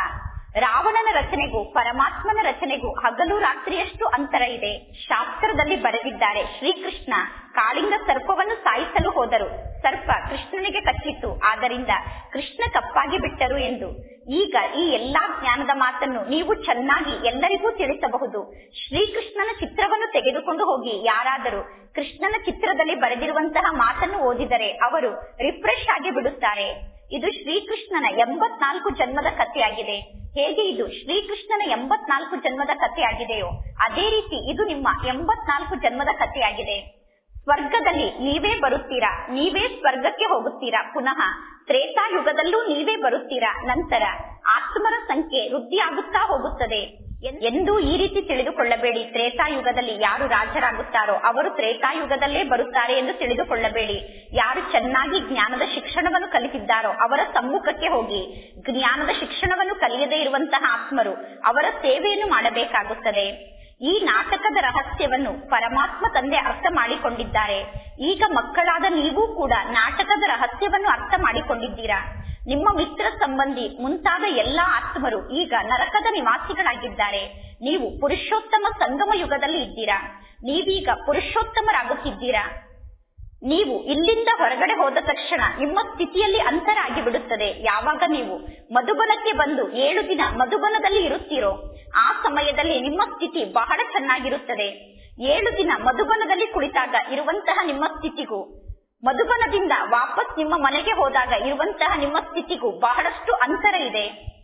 ರಾವಣನ ರಚನೆಗೂ ಪರಮಾತ್ಮನ ರಚನೆಗೂ ಹಗಲು ರಾತ್ರಿಯಷ್ಟು ಅಂತರ ಇದೆ ಶಾಸ್ತ್ರದಲ್ಲಿ ಬರೆದಿದ್ದಾರೆ ಶ್ರೀಕೃಷ್ಣ ಕಾಳಿಂಗ ಸರ್ಪವನ್ನು ಸಾಯಿಸಲು ಹೋದರು ಸರ್ಪ ಕೃಷ್ಣನಿಗೆ ಕಚ್ಚಿತ್ತು ಆದ್ದರಿಂದ ಕೃಷ್ಣ ಕಪ್ಪಾಗಿ ಬಿಟ್ಟರು ಎಂದು ಈಗ ಈ ಎಲ್ಲಾ ಜ್ಞಾನದ ಮಾತನ್ನು ನೀವು ಚೆನ್ನಾಗಿ ಎಲ್ಲರಿಗೂ ತಿಳಿಸಬಹುದು ಶ್ರೀಕೃಷ್ಣನ ಚಿತ್ರವನ್ನು ತೆಗೆದುಕೊಂಡು ಹೋಗಿ ಯಾರಾದರೂ ಕೃಷ್ಣನ ಚಿತ್ರದಲ್ಲಿ ಬರೆದಿರುವಂತಹ ಮಾತನ್ನು ಓದಿದರೆ ಅವರು ರಿಫ್ರೆಶ್ ಆಗಿ ಬಿಡುತ್ತಾರೆ ಇದು ಶ್ರೀಕೃಷ್ಣನ ಎಂಬತ್ನಾಲ್ಕು ಜನ್ಮದ ಕಥೆಯಾಗಿದೆ ಹೇಗೆ ಇದು ಶ್ರೀಕೃಷ್ಣನ ಎಂಬತ್ನಾಲ್ಕು ಜನ್ಮದ ಕಥೆಯಾಗಿದೆಯೋ ಅದೇ ರೀತಿ ಇದು ನಿಮ್ಮ ಎಂಬತ್ನಾಲ್ಕು ಜನ್ಮದ ಕಥೆಯಾಗಿದೆ ಸ್ವರ್ಗದಲ್ಲಿ ನೀವೇ ಬರುತ್ತೀರಾ ನೀವೇ ಸ್ವರ್ಗಕ್ಕೆ ಹೋಗುತ್ತೀರಾ ಪುನಃ ತ್ರೇತಾಯುಗದಲ್ಲೂ ನೀವೇ ಬರುತ್ತೀರಾ ನಂತರ ಆತ್ಮರ ಸಂಖ್ಯೆ ವೃದ್ಧಿಯಾಗುತ್ತಾ ಹೋಗುತ್ತದೆ ಎಂದು ಈ ರೀತಿ ತಿಳಿದುಕೊಳ್ಳಬೇಡಿ ತ್ರೇತಾಯುಗದಲ್ಲಿ ಯಾರು ರಾಜರಾಗುತ್ತಾರೋ ಅವರು ತ್ರೇತಾಯುಗದಲ್ಲೇ ಬರುತ್ತಾರೆ ಎಂದು ತಿಳಿದುಕೊಳ್ಳಬೇಡಿ ಯಾರು ಚೆನ್ನಾಗಿ ಜ್ಞಾನದ ಶಿಕ್ಷಣವನ್ನು ಕಲಿತಿದ್ದಾರೋ ಅವರ ಸಮ್ಮುಖಕ್ಕೆ ಹೋಗಿ ಜ್ಞಾನದ ಶಿಕ್ಷಣವನ್ನು ಕಲಿಯದೇ ಇರುವಂತಹ ಆತ್ಮರು ಅವರ ಸೇವೆಯನ್ನು ಮಾಡಬೇಕಾಗುತ್ತದೆ ಈ ನಾಟಕದ ರಹಸ್ಯವನ್ನು ಪರಮಾತ್ಮ ತಂದೆ ಅರ್ಥ ಮಾಡಿಕೊಂಡಿದ್ದಾರೆ ಈಗ ಮಕ್ಕಳಾದ ನೀವು ಕೂಡ ನಾಟಕದ ರಹಸ್ಯವನ್ನು ಅರ್ಥ ಮಾಡಿಕೊಂಡಿದ್ದೀರಾ ನಿಮ್ಮ ಮಿತ್ರ ಸಂಬಂಧಿ ಮುಂತಾದ ಎಲ್ಲಾ ಆತ್ಮರು ಈಗ ನರಕದ ನಿವಾಸಿಗಳಾಗಿದ್ದಾರೆ ನೀವು ಪುರುಷೋತ್ತಮ ಸಂಗಮ ಯುಗದಲ್ಲಿ ಇದ್ದೀರಾ ನೀವೀಗ ಪುರುಷೋತ್ತಮರಾಗುತ್ತಿದ್ದೀರಾ ನೀವು ಇಲ್ಲಿಂದ ಹೊರಗಡೆ ಹೋದ ತಕ್ಷಣ ನಿಮ್ಮ ಸ್ಥಿತಿಯಲ್ಲಿ ಅಂತರ ಆಗಿಬಿಡುತ್ತದೆ ಯಾವಾಗ ನೀವು ಮಧುಬನಕ್ಕೆ ಬಂದು ಏಳು ದಿನ ಮಧುಬನದಲ್ಲಿ ಇರುತ್ತೀರೋ ಆ ಸಮಯದಲ್ಲಿ ನಿಮ್ಮ ಸ್ಥಿತಿ ಬಹಳ ಚೆನ್ನಾಗಿರುತ್ತದೆ ಏಳು ದಿನ ಮಧುಬನದಲ್ಲಿ ಕುಳಿತಾಗ ಇರುವಂತಹ ನಿಮ್ಮ ಸ್ಥಿತಿಗೂ ಮಧುಬನದಿಂದ ವಾಪಸ್ ನಿಮ್ಮ ಮನೆಗೆ ಹೋದಾಗ ಇರುವಂತಹ ನಿಮ್ಮ ಸ್ಥಿತಿಗೂ ಬಹಳಷ್ಟು ಅಂತರ ಇದೆ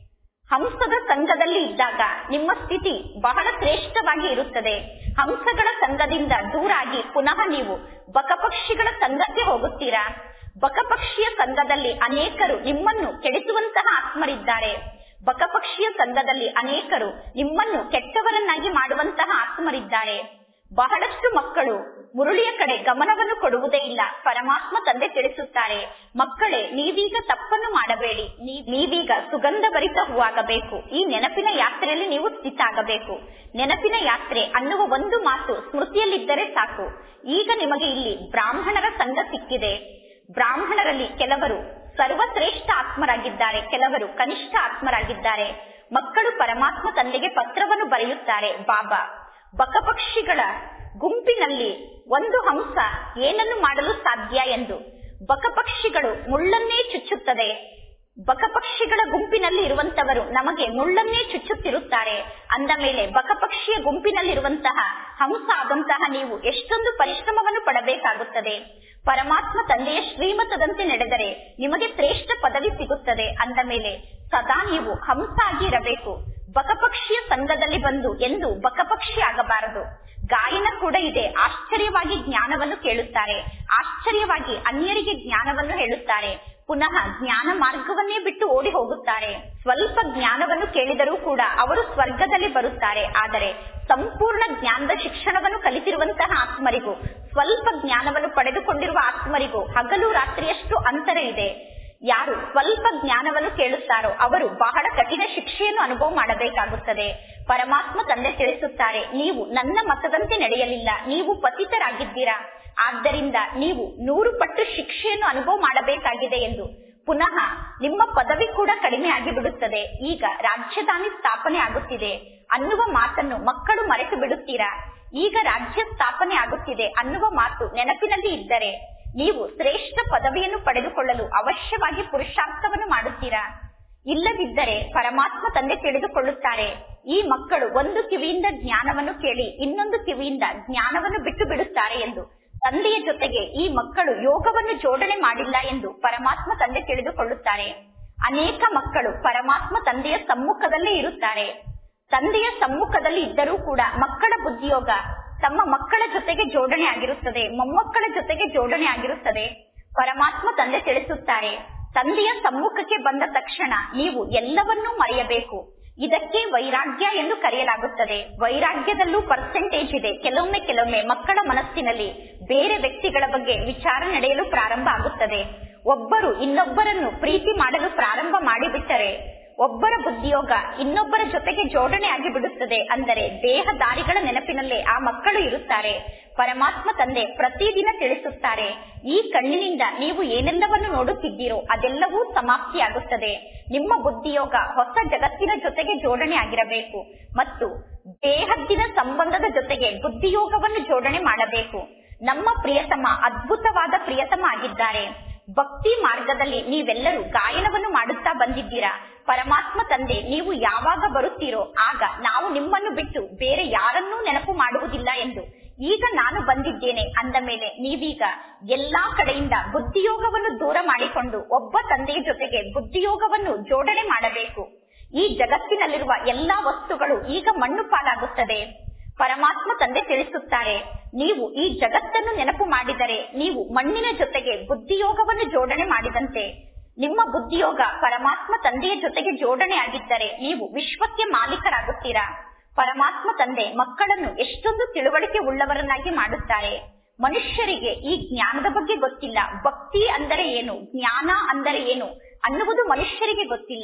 ಹಂಸದ ಸಂಘದಲ್ಲಿ ಇದ್ದಾಗ ನಿಮ್ಮ ಸ್ಥಿತಿ ಬಹಳ ಶ್ರೇಷ್ಠವಾಗಿ ಇರುತ್ತದೆ ಹಂಸಗಳ ಸಂಘದಿಂದ ದೂರಾಗಿ ಪುನಃ ನೀವು ಬಕಪಕ್ಷಿಗಳ ಸಂಘಕ್ಕೆ ಹೋಗುತ್ತೀರಾ ಬಕಪಕ್ಷಿಯ ಸಂಘದಲ್ಲಿ ಅನೇಕರು ನಿಮ್ಮನ್ನು ಕೆಡಿಸುವಂತಹ ಆತ್ಮರಿದ್ದಾರೆ ಬಕಪಕ್ಷಿಯ ಸಂಘದಲ್ಲಿ ಅನೇಕರು ನಿಮ್ಮನ್ನು ಕೆಟ್ಟವರನ್ನಾಗಿ ಮಾಡುವಂತಹ ಆತ್ಮರಿದ್ದಾರೆ ಬಹಳಷ್ಟು ಮಕ್ಕಳು ಮುರುಳಿಯ ಕಡೆ ಗಮನವನ್ನು ಕೊಡುವುದೇ ಇಲ್ಲ ಪರಮಾತ್ಮ ತಂದೆ ತಿಳಿಸುತ್ತಾರೆ ಮಕ್ಕಳೇ ನೀವೀಗ ತಪ್ಪನ್ನು ಮಾಡಬೇಡಿ ನೀವೀಗ ಸುಗಂಧ ಭರಿತ ಹೂವಾಗಬೇಕು ಈ ನೆನಪಿನ ಯಾತ್ರೆಯಲ್ಲಿ ನೀವು ಸ್ಥಿತ ಆಗಬೇಕು ನೆನಪಿನ ಯಾತ್ರೆ ಅನ್ನುವ ಒಂದು ಮಾತು ಸ್ಮೃತಿಯಲ್ಲಿದ್ದರೆ ಸಾಕು ಈಗ ನಿಮಗೆ ಇಲ್ಲಿ ಬ್ರಾಹ್ಮಣರ ಸಂಘ ಸಿಕ್ಕಿದೆ ಬ್ರಾಹ್ಮಣರಲ್ಲಿ ಕೆಲವರು ಸರ್ವಶ್ರೇಷ್ಠ ಆತ್ಮರಾಗಿದ್ದಾರೆ ಕೆಲವರು ಕನಿಷ್ಠ ಆತ್ಮರಾಗಿದ್ದಾರೆ ಮಕ್ಕಳು ಪರಮಾತ್ಮ ತಂದೆಗೆ ಪತ್ರವನ್ನು ಬರೆಯುತ್ತಾರೆ ಬಾಬಾ ಬಕಪಕ್ಷಿಗಳ ಗುಂಪಿನಲ್ಲಿ ಒಂದು ಹಂಸ ಏನನ್ನು ಮಾಡಲು ಸಾಧ್ಯ ಎಂದು ಬಕಪಕ್ಷಿಗಳು ಮುಳ್ಳನ್ನೇ ಚುಚ್ಚುತ್ತದೆ ಬಕಪಕ್ಷಿಗಳ ಗುಂಪಿನಲ್ಲಿ ಇರುವಂತವರು ನಮಗೆ ಮುಳ್ಳನ್ನೇ ಚುಚ್ಚುತ್ತಿರುತ್ತಾರೆ ಅಂದ ಮೇಲೆ ಬಕಪಕ್ಷಿಯ ಗುಂಪಿನಲ್ಲಿರುವಂತಹ ಹಂಸ ಆದಂತಹ ನೀವು ಎಷ್ಟೊಂದು ಪರಿಶ್ರಮವನ್ನು ಪಡಬೇಕಾಗುತ್ತದೆ ಪರಮಾತ್ಮ ತಂದೆಯ ಶ್ರೀಮತದಂತೆ ನಡೆದರೆ ನಿಮಗೆ ಶ್ರೇಷ್ಠ ಪದವಿ ಸಿಗುತ್ತದೆ ಅಂದ ಮೇಲೆ ಸದಾ ನೀವು ಹಂಸ ಆಗಿ ಇರಬೇಕು ಬಕಪಕ್ಷಿಯ ಸಂಘದಲ್ಲಿ ಬಂದು ಎಂದು ಬಕಪಕ್ಷಿ ಆಗಬಾರದು ಗಾಯನ ಕೂಡ ಇದೆ ಆಶ್ಚರ್ಯವಾಗಿ ಜ್ಞಾನವನ್ನು ಕೇಳುತ್ತಾರೆ ಆಶ್ಚರ್ಯವಾಗಿ ಅನ್ಯರಿಗೆ ಜ್ಞಾನವನ್ನು ಹೇಳುತ್ತಾರೆ ಪುನಃ ಜ್ಞಾನ ಮಾರ್ಗವನ್ನೇ ಬಿಟ್ಟು ಓಡಿ ಹೋಗುತ್ತಾರೆ ಸ್ವಲ್ಪ ಜ್ಞಾನವನ್ನು ಕೇಳಿದರೂ ಕೂಡ ಅವರು ಸ್ವರ್ಗದಲ್ಲಿ ಬರುತ್ತಾರೆ ಆದರೆ ಸಂಪೂರ್ಣ ಜ್ಞಾನದ ಶಿಕ್ಷಣವನ್ನು ಕಲಿತಿರುವಂತಹ ಆತ್ಮರಿಗೂ ಸ್ವಲ್ಪ ಜ್ಞಾನವನ್ನು ಪಡೆದುಕೊಂಡಿರುವ ಆತ್ಮರಿಗೂ ಹಗಲು ರಾತ್ರಿಯಷ್ಟು ಅಂತರ ಇದೆ ಯಾರು ಸ್ವಲ್ಪ ಜ್ಞಾನವನ್ನು ಕೇಳುತ್ತಾರೋ ಅವರು ಬಹಳ ಕಠಿಣ ಶಿಕ್ಷೆಯನ್ನು ಅನುಭವ ಮಾಡಬೇಕಾಗುತ್ತದೆ ಪರಮಾತ್ಮ ತಂದೆ ತಿಳಿಸುತ್ತಾರೆ ನೀವು ನನ್ನ ಮತದಂತೆ ನಡೆಯಲಿಲ್ಲ ನೀವು ಪತಿತರಾಗಿದ್ದೀರಾ ಆದ್ದರಿಂದ ನೀವು ನೂರು ಪಟ್ಟು ಶಿಕ್ಷೆಯನ್ನು ಅನುಭವ ಮಾಡಬೇಕಾಗಿದೆ ಎಂದು ಪುನಃ ನಿಮ್ಮ ಪದವಿ ಕೂಡ ಕಡಿಮೆ ಆಗಿಬಿಡುತ್ತದೆ ಈಗ ರಾಜಧಾನಿ ಸ್ಥಾಪನೆ ಆಗುತ್ತಿದೆ ಅನ್ನುವ ಮಾತನ್ನು ಮಕ್ಕಳು ಮರೆತು ಬಿಡುತ್ತೀರಾ ಈಗ ರಾಜ್ಯ ಸ್ಥಾಪನೆ ಆಗುತ್ತಿದೆ ಅನ್ನುವ ಮಾತು ನೆನಪಿನಲ್ಲಿ ಇದ್ದರೆ ನೀವು ಶ್ರೇಷ್ಠ ಪದವಿಯನ್ನು ಪಡೆದುಕೊಳ್ಳಲು ಅವಶ್ಯವಾಗಿ ಪುರುಷಾರ್ಥವನ್ನು ಮಾಡುತ್ತೀರಾ ಇಲ್ಲದಿದ್ದರೆ ಪರಮಾತ್ಮ ತಂದೆ ತಿಳಿದುಕೊಳ್ಳುತ್ತಾರೆ ಈ ಮಕ್ಕಳು ಒಂದು ಕಿವಿಯಿಂದ ಜ್ಞಾನವನ್ನು ಕೇಳಿ ಇನ್ನೊಂದು ಕಿವಿಯಿಂದ ಜ್ಞಾನವನ್ನು ಬಿಟ್ಟು ಬಿಡುತ್ತಾರೆ ಎಂದು ತಂದೆಯ ಜೊತೆಗೆ ಈ ಮಕ್ಕಳು ಯೋಗವನ್ನು ಜೋಡಣೆ ಮಾಡಿಲ್ಲ ಎಂದು ಪರಮಾತ್ಮ ತಂದೆ ತಿಳಿದುಕೊಳ್ಳುತ್ತಾರೆ ಅನೇಕ ಮಕ್ಕಳು ಪರಮಾತ್ಮ ತಂದೆಯ ಸಮ್ಮುಖದಲ್ಲೇ ಇರುತ್ತಾರೆ ತಂದೆಯ ಸಮ್ಮುಖದಲ್ಲಿ ಇದ್ದರೂ ಕೂಡ ಮಕ್ಕಳ ಬುದ್ಧಿಯೋಗ ತಮ್ಮ ಮಕ್ಕಳ ಜೊತೆಗೆ ಜೋಡಣೆ ಆಗಿರುತ್ತದೆ ಮೊಮ್ಮಕ್ಕಳ ಜೊತೆಗೆ ಜೋಡಣೆ ಆಗಿರುತ್ತದೆ ಪರಮಾತ್ಮ ತಂದೆ ತಿಳಿಸುತ್ತಾರೆ ತಂದೆಯ ಸಮ್ಮುಖಕ್ಕೆ ಬಂದ ತಕ್ಷಣ ನೀವು ಎಲ್ಲವನ್ನೂ ಮರೆಯಬೇಕು ಇದಕ್ಕೆ ವೈರಾಗ್ಯ ಎಂದು ಕರೆಯಲಾಗುತ್ತದೆ ವೈರಾಗ್ಯದಲ್ಲೂ ಪರ್ಸೆಂಟೇಜ್ ಇದೆ ಕೆಲವೊಮ್ಮೆ ಕೆಲವೊಮ್ಮೆ ಮಕ್ಕಳ ಮನಸ್ಸಿನಲ್ಲಿ ಬೇರೆ ವ್ಯಕ್ತಿಗಳ ಬಗ್ಗೆ ವಿಚಾರ ನಡೆಯಲು ಪ್ರಾರಂಭ ಆಗುತ್ತದೆ ಒಬ್ಬರು ಇನ್ನೊಬ್ಬರನ್ನು ಪ್ರೀತಿ ಮಾಡಲು ಪ್ರಾರಂಭ ಮಾಡಿಬಿಟ್ಟರೆ ಒಬ್ಬರ ಬುದ್ಧಿಯೋಗ ಇನ್ನೊಬ್ಬರ ಜೊತೆಗೆ ಜೋಡಣೆ ಆಗಿ ಬಿಡುತ್ತದೆ ಅಂದರೆ ದೇಹದಾರಿಗಳ ನೆನಪಿನಲ್ಲೇ ಆ ಮಕ್ಕಳು ಇರುತ್ತಾರೆ ಪರಮಾತ್ಮ ತಂದೆ ಪ್ರತಿದಿನ ತಿಳಿಸುತ್ತಾರೆ ಈ ಕಣ್ಣಿನಿಂದ ನೀವು ಏನೆಲ್ಲವನ್ನು ನೋಡುತ್ತಿದ್ದೀರೋ ಅದೆಲ್ಲವೂ ಸಮಾಪ್ತಿಯಾಗುತ್ತದೆ ನಿಮ್ಮ ಬುದ್ಧಿಯೋಗ ಹೊಸ ಜಗತ್ತಿನ ಜೊತೆಗೆ ಜೋಡಣೆ ಆಗಿರಬೇಕು ಮತ್ತು ದೇಹದ್ದಿನ ಸಂಬಂಧದ ಜೊತೆಗೆ ಬುದ್ಧಿಯೋಗವನ್ನು ಜೋಡಣೆ ಮಾಡಬೇಕು ನಮ್ಮ ಪ್ರಿಯತಮ ಅದ್ಭುತವಾದ ಪ್ರಿಯತಮ ಆಗಿದ್ದಾರೆ ಭಕ್ತಿ ಮಾರ್ಗದಲ್ಲಿ ನೀವೆಲ್ಲರೂ ಗಾಯನವನ್ನು ಮಾಡುತ್ತಾ ಬಂದಿದ್ದೀರಾ ಪರಮಾತ್ಮ ತಂದೆ ನೀವು ಯಾವಾಗ ಬರುತ್ತೀರೋ ಆಗ ನಾವು ನಿಮ್ಮನ್ನು ಬಿಟ್ಟು ಬೇರೆ ಯಾರನ್ನೂ ನೆನಪು ಮಾಡುವುದಿಲ್ಲ ಎಂದು ಈಗ ನಾನು ಬಂದಿದ್ದೇನೆ ಅಂದ ಮೇಲೆ ನೀವೀಗ ಎಲ್ಲಾ ಕಡೆಯಿಂದ ಬುದ್ಧಿಯೋಗವನ್ನು ದೂರ ಮಾಡಿಕೊಂಡು ಒಬ್ಬ ತಂದೆಯ ಜೊತೆಗೆ ಬುದ್ಧಿಯೋಗವನ್ನು ಜೋಡಣೆ ಮಾಡಬೇಕು ಈ ಜಗತ್ತಿನಲ್ಲಿರುವ ಎಲ್ಲಾ ವಸ್ತುಗಳು ಈಗ ಮಣ್ಣು ಪಾಲಾಗುತ್ತದೆ ಪರಮಾತ್ಮ ತಂದೆ ತಿಳಿಸುತ್ತಾರೆ ನೀವು ಈ ಜಗತ್ತನ್ನು ನೆನಪು ಮಾಡಿದರೆ ನೀವು ಮಣ್ಣಿನ ಜೊತೆಗೆ ಬುದ್ಧಿಯೋಗವನ್ನು ಜೋಡಣೆ ಮಾಡಿದಂತೆ ನಿಮ್ಮ ಬುದ್ಧಿಯೋಗ ಪರಮಾತ್ಮ ತಂದೆಯ ಜೊತೆಗೆ ಜೋಡಣೆ ಆಗಿದ್ದರೆ ನೀವು ವಿಶ್ವಕ್ಕೆ ಮಾಲೀಕರಾಗುತ್ತೀರಾ ಪರಮಾತ್ಮ ತಂದೆ ಮಕ್ಕಳನ್ನು ಎಷ್ಟೊಂದು ತಿಳುವಳಿಕೆ ಉಳ್ಳವರನ್ನಾಗಿ ಮಾಡುತ್ತಾರೆ ಮನುಷ್ಯರಿಗೆ ಈ ಜ್ಞಾನದ ಬಗ್ಗೆ ಗೊತ್ತಿಲ್ಲ ಭಕ್ತಿ ಅಂದರೆ ಏನು ಜ್ಞಾನ ಅಂದರೆ ಏನು ಅನ್ನುವುದು ಮನುಷ್ಯರಿಗೆ ಗೊತ್ತಿಲ್ಲ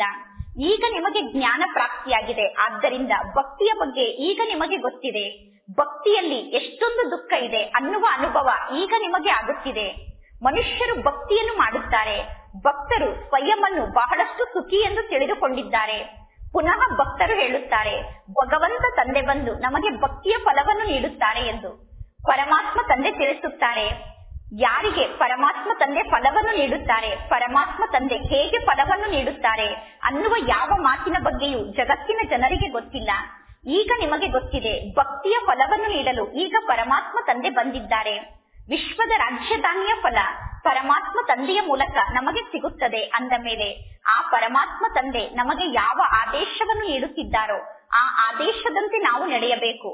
ಈಗ ನಿಮಗೆ ಜ್ಞಾನ ಪ್ರಾಪ್ತಿಯಾಗಿದೆ ಆದ್ದರಿಂದ ಭಕ್ತಿಯ ಬಗ್ಗೆ ಈಗ ನಿಮಗೆ ಗೊತ್ತಿದೆ ಭಕ್ತಿಯಲ್ಲಿ ಎಷ್ಟೊಂದು ದುಃಖ ಇದೆ ಅನ್ನುವ ಅನುಭವ ಈಗ ನಿಮಗೆ ಆಗುತ್ತಿದೆ ಮನುಷ್ಯರು ಭಕ್ತಿಯನ್ನು ಮಾಡುತ್ತಾರೆ ಭಕ್ತರು ಸ್ವಯಂವನ್ನು ಬಹಳಷ್ಟು ಸುಖಿ ಎಂದು ತಿಳಿದುಕೊಂಡಿದ್ದಾರೆ ಪುನಃ ಭಕ್ತರು ಹೇಳುತ್ತಾರೆ ಭಗವಂತ ತಂದೆ ಬಂದು ನಮಗೆ ಭಕ್ತಿಯ ಫಲವನ್ನು ನೀಡುತ್ತಾರೆ ಎಂದು ಪರಮಾತ್ಮ ತಂದೆ ತಿಳಿಸುತ್ತಾರೆ ಯಾರಿಗೆ ಪರಮಾತ್ಮ ತಂದೆ ಫಲವನ್ನು ನೀಡುತ್ತಾರೆ ಪರಮಾತ್ಮ ತಂದೆ ಹೇಗೆ ಫಲವನ್ನು ನೀಡುತ್ತಾರೆ ಅನ್ನುವ ಯಾವ ಮಾತಿನ ಬಗ್ಗೆಯೂ ಜಗತ್ತಿನ ಜನರಿಗೆ ಗೊತ್ತಿಲ್ಲ ಈಗ ನಿಮಗೆ ಗೊತ್ತಿದೆ ಭಕ್ತಿಯ ಫಲವನ್ನು ನೀಡಲು ಈಗ ಪರಮಾತ್ಮ ತಂದೆ ಬಂದಿದ್ದಾರೆ ವಿಶ್ವದ ರಾಜ್ಯಧಾನಿಯ ಫಲ ಪರಮಾತ್ಮ ತಂದೆಯ ಮೂಲಕ ನಮಗೆ ಸಿಗುತ್ತದೆ ಅಂದ ಮೇಲೆ ಆ ಪರಮಾತ್ಮ ತಂದೆ ನಮಗೆ ಯಾವ ಆದೇಶವನ್ನು ನೀಡುತ್ತಿದ್ದಾರೋ ಆ ಆದೇಶದಂತೆ ನಾವು ನಡೆಯಬೇಕು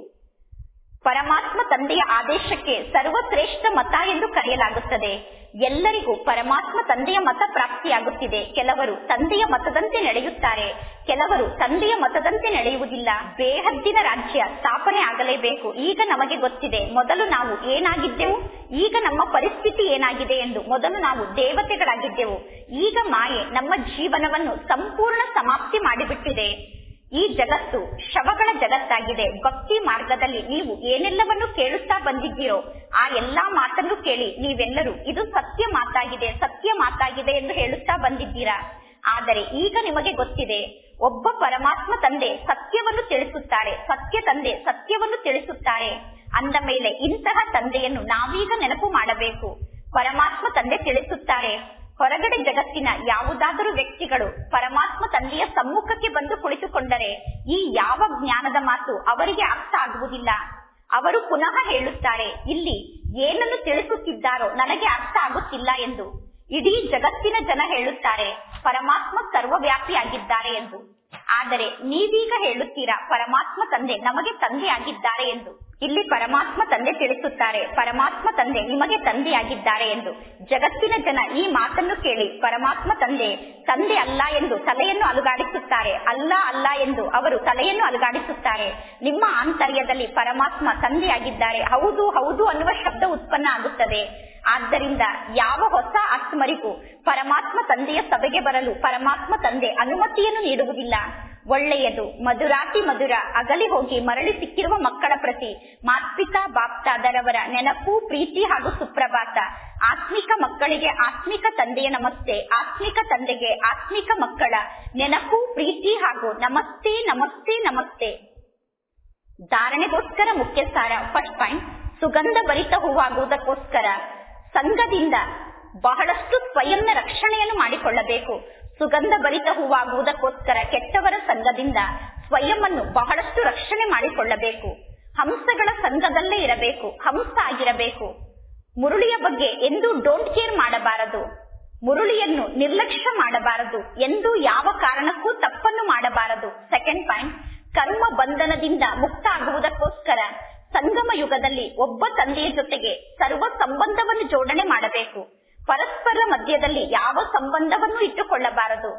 ಪರಮಾತ್ಮ ತಂದೆಯ ಆದೇಶಕ್ಕೆ ಸರ್ವಶ್ರೇಷ್ಠ ಮತ ಎಂದು ಕರೆಯಲಾಗುತ್ತದೆ ಎಲ್ಲರಿಗೂ ಪರಮಾತ್ಮ ತಂದೆಯ ಮತ ಪ್ರಾಪ್ತಿಯಾಗುತ್ತಿದೆ ಕೆಲವರು ತಂದೆಯ ಮತದಂತೆ ನಡೆಯುತ್ತಾರೆ ಕೆಲವರು ತಂದೆಯ ಮತದಂತೆ ನಡೆಯುವುದಿಲ್ಲ ಬೇಹದ್ದಿನ ರಾಜ್ಯ ಸ್ಥಾಪನೆ ಆಗಲೇಬೇಕು ಈಗ ನಮಗೆ ಗೊತ್ತಿದೆ ಮೊದಲು ನಾವು ಏನಾಗಿದ್ದೆವು ಈಗ ನಮ್ಮ ಪರಿಸ್ಥಿತಿ ಏನಾಗಿದೆ ಎಂದು ಮೊದಲು ನಾವು ದೇವತೆಗಳಾಗಿದ್ದೆವು ಈಗ ಮಾಯೆ ನಮ್ಮ ಜೀವನವನ್ನು ಸಂಪೂರ್ಣ ಸಮಾಪ್ತಿ ಮಾಡಿಬಿಟ್ಟಿದೆ ಈ ಜಗತ್ತು ಶವಗಳ ಜಗತ್ತಾಗಿದೆ ಭಕ್ತಿ ಮಾರ್ಗದಲ್ಲಿ ನೀವು ಏನೆಲ್ಲವನ್ನು ಕೇಳುತ್ತಾ ಬಂದಿದ್ದೀರೋ ಆ ಎಲ್ಲಾ ಮಾತನ್ನು ಕೇಳಿ ನೀವೆಲ್ಲರೂ ಇದು ಸತ್ಯ ಮಾತಾಗಿದೆ ಸತ್ಯ ಮಾತಾಗಿದೆ ಎಂದು ಹೇಳುತ್ತಾ ಬಂದಿದ್ದೀರಾ ಆದರೆ ಈಗ ನಿಮಗೆ ಗೊತ್ತಿದೆ ಒಬ್ಬ ಪರಮಾತ್ಮ ತಂದೆ ಸತ್ಯವನ್ನು ತಿಳಿಸುತ್ತಾರೆ ಸತ್ಯ ತಂದೆ ಸತ್ಯವನ್ನು ತಿಳಿಸುತ್ತಾರೆ ಅಂದ ಮೇಲೆ ಇಂತಹ ತಂದೆಯನ್ನು ನಾವೀಗ ನೆನಪು ಮಾಡಬೇಕು ಪರಮಾತ್ಮ ತಂದೆ ತಿಳಿಸುತ್ತಾರೆ ಹೊರಗಡೆ ಜಗತ್ತಿನ ಯಾವುದಾದರೂ ವ್ಯಕ್ತಿಗಳು ಪರಮಾತ್ಮ ತಂದೆಯ ಸಮ್ಮುಖಕ್ಕೆ ಬಂದು ಕುಳಿತುಕೊಂಡರೆ ಈ ಯಾವ ಜ್ಞಾನದ ಮಾತು ಅವರಿಗೆ ಅರ್ಥ ಆಗುವುದಿಲ್ಲ ಅವರು ಪುನಃ ಹೇಳುತ್ತಾರೆ ಇಲ್ಲಿ ಏನನ್ನು ತಿಳಿಸುತ್ತಿದ್ದಾರೋ ನನಗೆ ಅರ್ಥ ಆಗುತ್ತಿಲ್ಲ ಎಂದು ಇಡೀ ಜಗತ್ತಿನ ಜನ ಹೇಳುತ್ತಾರೆ ಪರಮಾತ್ಮ ಸರ್ವವ್ಯಾಪಿಯಾಗಿದ್ದಾರೆ ಎಂದು ಆದರೆ ನೀವೀಗ ಹೇಳುತ್ತೀರಾ ಪರಮಾತ್ಮ ತಂದೆ ನಮಗೆ ತಂದೆ ಆಗಿದ್ದಾರೆ ಎಂದು ಇಲ್ಲಿ ಪರಮಾತ್ಮ ತಂದೆ ತಿಳಿಸುತ್ತಾರೆ ಪರಮಾತ್ಮ ತಂದೆ ನಿಮಗೆ ತಂದೆಯಾಗಿದ್ದಾರೆ ಎಂದು ಜಗತ್ತಿನ ಜನ ಈ ಮಾತನ್ನು ಕೇಳಿ ಪರಮಾತ್ಮ ತಂದೆ ತಂದೆ ಅಲ್ಲ ಎಂದು ತಲೆಯನ್ನು ಅಲುಗಾಡಿಸುತ್ತಾರೆ ಅಲ್ಲ ಅಲ್ಲ ಎಂದು ಅವರು ತಲೆಯನ್ನು ಅಲುಗಾಡಿಸುತ್ತಾರೆ ನಿಮ್ಮ ಆಂತರ್ಯದಲ್ಲಿ ಪರಮಾತ್ಮ ತಂದೆಯಾಗಿದ್ದಾರೆ ಹೌದು ಹೌದು ಅನ್ನುವ ಶಬ್ದ ಉತ್ಪನ್ನ ಆಗುತ್ತದೆ ಆದ್ದರಿಂದ ಯಾವ ಹೊಸ ಆತ್ಮರಿಗೂ ಪರಮಾತ್ಮ ತಂದೆಯ ಸಭೆಗೆ ಬರಲು ಪರಮಾತ್ಮ ತಂದೆ ಅನುಮತಿಯನ್ನು ನೀಡುವುದಿಲ್ಲ ಒಳ್ಳೆಯದು ಮಧುರಾತಿ ಮಧುರ ಅಗಲಿ ಹೋಗಿ ಮರಳಿ ಸಿಕ್ಕಿರುವ ಮಕ್ಕಳ ಪ್ರತಿ ಮಾತ್ಪಿತಾ ಬಾಪ್ತಾದರವರ ನೆನಪು ಪ್ರೀತಿ ಹಾಗೂ ಸುಪ್ರಭಾತ ಆತ್ಮಿಕ ಮಕ್ಕಳಿಗೆ ಆತ್ಮಿಕ ತಂದೆಯ ನಮಸ್ತೆ ಆತ್ಮಿಕ ತಂದೆಗೆ ಆತ್ಮಿಕ ಮಕ್ಕಳ ನೆನಪು ಪ್ರೀತಿ ಹಾಗೂ ನಮಸ್ತೆ ನಮಸ್ತೆ ನಮಸ್ತೆ ಧಾರಣೆಗೋಸ್ಕರ ಮುಖ್ಯ ಸಾರ ಫಸ್ಟ್ ಪಾಯಿಂಟ್ ಸುಗಂಧ ಭರಿತ ಹೂವಾಗುವುದಕ್ಕೋಸ್ಕರ ಸಂಘದಿಂದ ಬಹಳಷ್ಟು ಸ್ವಯಂನ ರಕ್ಷಣೆಯನ್ನು ಮಾಡಿಕೊಳ್ಳಬೇಕು ಸುಗಂಧ ಭರಿತ ಹೂವಾಗುವುದಕ್ಕೋಸ್ಕರ ಕೆಟ್ಟವರ ಸಂಘದಿಂದ ಸ್ವಯಂವನ್ನು ಬಹಳಷ್ಟು ರಕ್ಷಣೆ ಮಾಡಿಕೊಳ್ಳಬೇಕು ಹಂಸಗಳ ಸಂಘದಲ್ಲೇ ಇರಬೇಕು ಹಂಸ ಆಗಿರಬೇಕು ಮುರುಳಿಯ ಬಗ್ಗೆ ಎಂದೂ ಡೋಂಟ್ ಕೇರ್ ಮಾಡಬಾರದು ಮುರುಳಿಯನ್ನು ನಿರ್ಲಕ್ಷ್ಯ ಮಾಡಬಾರದು ಎಂದು ಯಾವ ಕಾರಣಕ್ಕೂ ತಪ್ಪನ್ನು ಮಾಡಬಾರದು ಸೆಕೆಂಡ್ ಪಾಯಿಂಟ್ ಕರ್ಮ ಬಂಧನದಿಂದ ಮುಕ್ತ ಆಗುವುದಕ್ಕೋಸ್ಕರ ಸಂಗಮ ಯುಗದಲ್ಲಿ ಒಬ್ಬ ತಂದೆಯ ಜೊತೆಗೆ ಸರ್ವ ಸಂಬಂಧವನ್ನು ಜೋಡಣೆ ಮಾಡಬೇಕು ಪರಸ್ಪರ ಮಧ್ಯದಲ್ಲಿ ಯಾವ ಸಂಬಂಧವನ್ನು ಇಟ್ಟುಕೊಳ್ಳಬಾರದು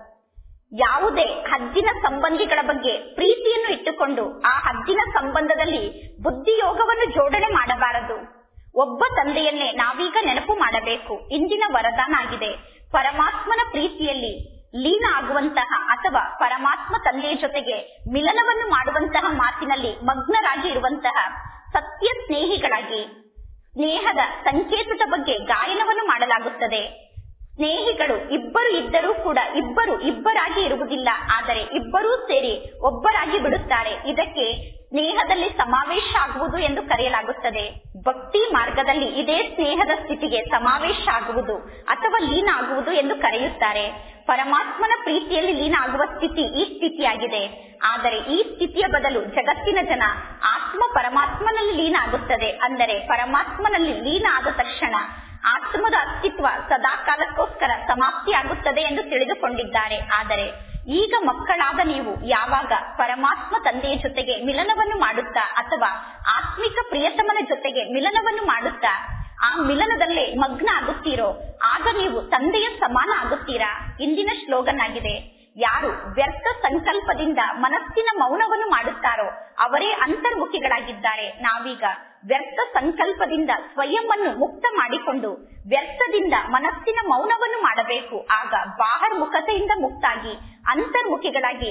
ಯಾವುದೇ ಹದ್ದಿನ ಸಂಬಂಧಿಗಳ ಬಗ್ಗೆ ಪ್ರೀತಿಯನ್ನು ಇಟ್ಟುಕೊಂಡು ಆ ಹದ್ದಿನ ಸಂಬಂಧದಲ್ಲಿ ಬುದ್ಧಿಯೋಗವನ್ನು ಜೋಡಣೆ ಮಾಡಬಾರದು ಒಬ್ಬ ತಂದೆಯನ್ನೇ ನಾವೀಗ ನೆನಪು ಮಾಡಬೇಕು ಇಂದಿನ ವರದಾನ ಆಗಿದೆ ಪರಮಾತ್ಮನ ಪ್ರೀತಿಯಲ್ಲಿ ಲೀನ ಆಗುವಂತಹ ಅಥವಾ ಪರಮಾತ್ಮ ತಂದೆಯ ಜೊತೆಗೆ ಮಿಲನವನ್ನು ಮಾಡುವಂತಹ ಮಾತಿನಲ್ಲಿ ಮಗ್ನರಾಗಿ ಇರುವಂತಹ ಸತ್ಯ ಸ್ನೇಹಿಗಳಾಗಿ ಸ್ನೇಹದ ಸಂಕೇತದ ಬಗ್ಗೆ ಗಾಯನವನ್ನು ಮಾಡಲಾಗುತ್ತದೆ ಸ್ನೇಹಿಗಳು ಇಬ್ಬರು ಇದ್ದರೂ ಕೂಡ ಇಬ್ಬರು ಇಬ್ಬರಾಗಿ ಇರುವುದಿಲ್ಲ ಆದರೆ ಇಬ್ಬರೂ ಸೇರಿ ಒಬ್ಬರಾಗಿ ಬಿಡುತ್ತಾರೆ ಇದಕ್ಕೆ ಸ್ನೇಹದಲ್ಲಿ ಸಮಾವೇಶ ಆಗುವುದು ಎಂದು ಕರೆಯಲಾಗುತ್ತದೆ ಭಕ್ತಿ ಮಾರ್ಗದಲ್ಲಿ ಇದೇ ಸ್ನೇಹದ ಸ್ಥಿತಿಗೆ ಸಮಾವೇಶ ಆಗುವುದು ಅಥವಾ ಲೀನ ಆಗುವುದು ಎಂದು ಕರೆಯುತ್ತಾರೆ ಪರಮಾತ್ಮನ ಪ್ರೀತಿಯಲ್ಲಿ ಲೀನ ಆಗುವ ಸ್ಥಿತಿ ಈ ಸ್ಥಿತಿಯಾಗಿದೆ ಆದರೆ ಈ ಸ್ಥಿತಿಯ ಬದಲು ಜಗತ್ತಿನ ಜನ ಆತ್ಮ ಪರಮಾತ್ಮನಲ್ಲಿ ಲೀನ ಆಗುತ್ತದೆ ಅಂದರೆ ಪರಮಾತ್ಮನಲ್ಲಿ ಲೀನ ಆದ ತಕ್ಷಣ ಆತ್ಮದ ಅಸ್ತಿತ್ವ ಸದಾ ಕಾಲಕ್ಕೋಸ್ಕರ ಸಮಾಪ್ತಿಯಾಗುತ್ತದೆ ಎಂದು ತಿಳಿದುಕೊಂಡಿದ್ದಾರೆ ಆದರೆ ಈಗ ಮಕ್ಕಳಾದ ನೀವು ಯಾವಾಗ ಪರಮಾತ್ಮ ತಂದೆಯ ಜೊತೆಗೆ ಮಿಲನವನ್ನು ಮಾಡುತ್ತಾ ಅಥವಾ ಆತ್ಮಿಕ ಪ್ರಿಯತಮನ ಜೊತೆಗೆ ಮಿಲನವನ್ನು ಮಾಡುತ್ತಾ ಆ ಮಿಲನದಲ್ಲೇ ಮಗ್ನ ಆಗುತ್ತೀರೋ ಆಗ ನೀವು ತಂದೆಯ ಸಮಾನ ಆಗುತ್ತೀರಾ ಇಂದಿನ ಶ್ಲೋಗನ್ ಆಗಿದೆ ಯಾರು ವ್ಯರ್ಥ ಸಂಕಲ್ಪದಿಂದ ಮನಸ್ಸಿನ ಮೌನವನ್ನು ಮಾಡುತ್ತಾರೋ ಅವರೇ ಅಂತರ್ಮುಖಿಗಳಾಗಿದ್ದಾರೆ ನಾವೀಗ ವ್ಯರ್ಥ ಸಂಕಲ್ಪದಿಂದ ಸ್ವಯಂವನ್ನು ಮುಕ್ತ ಮಾಡಿಕೊಂಡು ವ್ಯರ್ಥದಿಂದ ಮನಸ್ಸಿನ ಮೌನವನ್ನು ಮಾಡಬೇಕು ಆಗ ಬಾಹರ್ಮುಖತೆಯಿಂದ ಮುಕ್ತಾಗಿ ಅಂತರ್ಮುಖಿಗಳಾಗಿ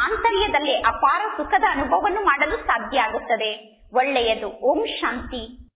ಆಂತರ್ಯದಲ್ಲೇ ಅಪಾರ ಸುಖದ ಅನುಭವವನ್ನು ಮಾಡಲು ಸಾಧ್ಯ ಆಗುತ್ತದೆ ಒಳ್ಳೆಯದು ಓಂ ಶಾಂತಿ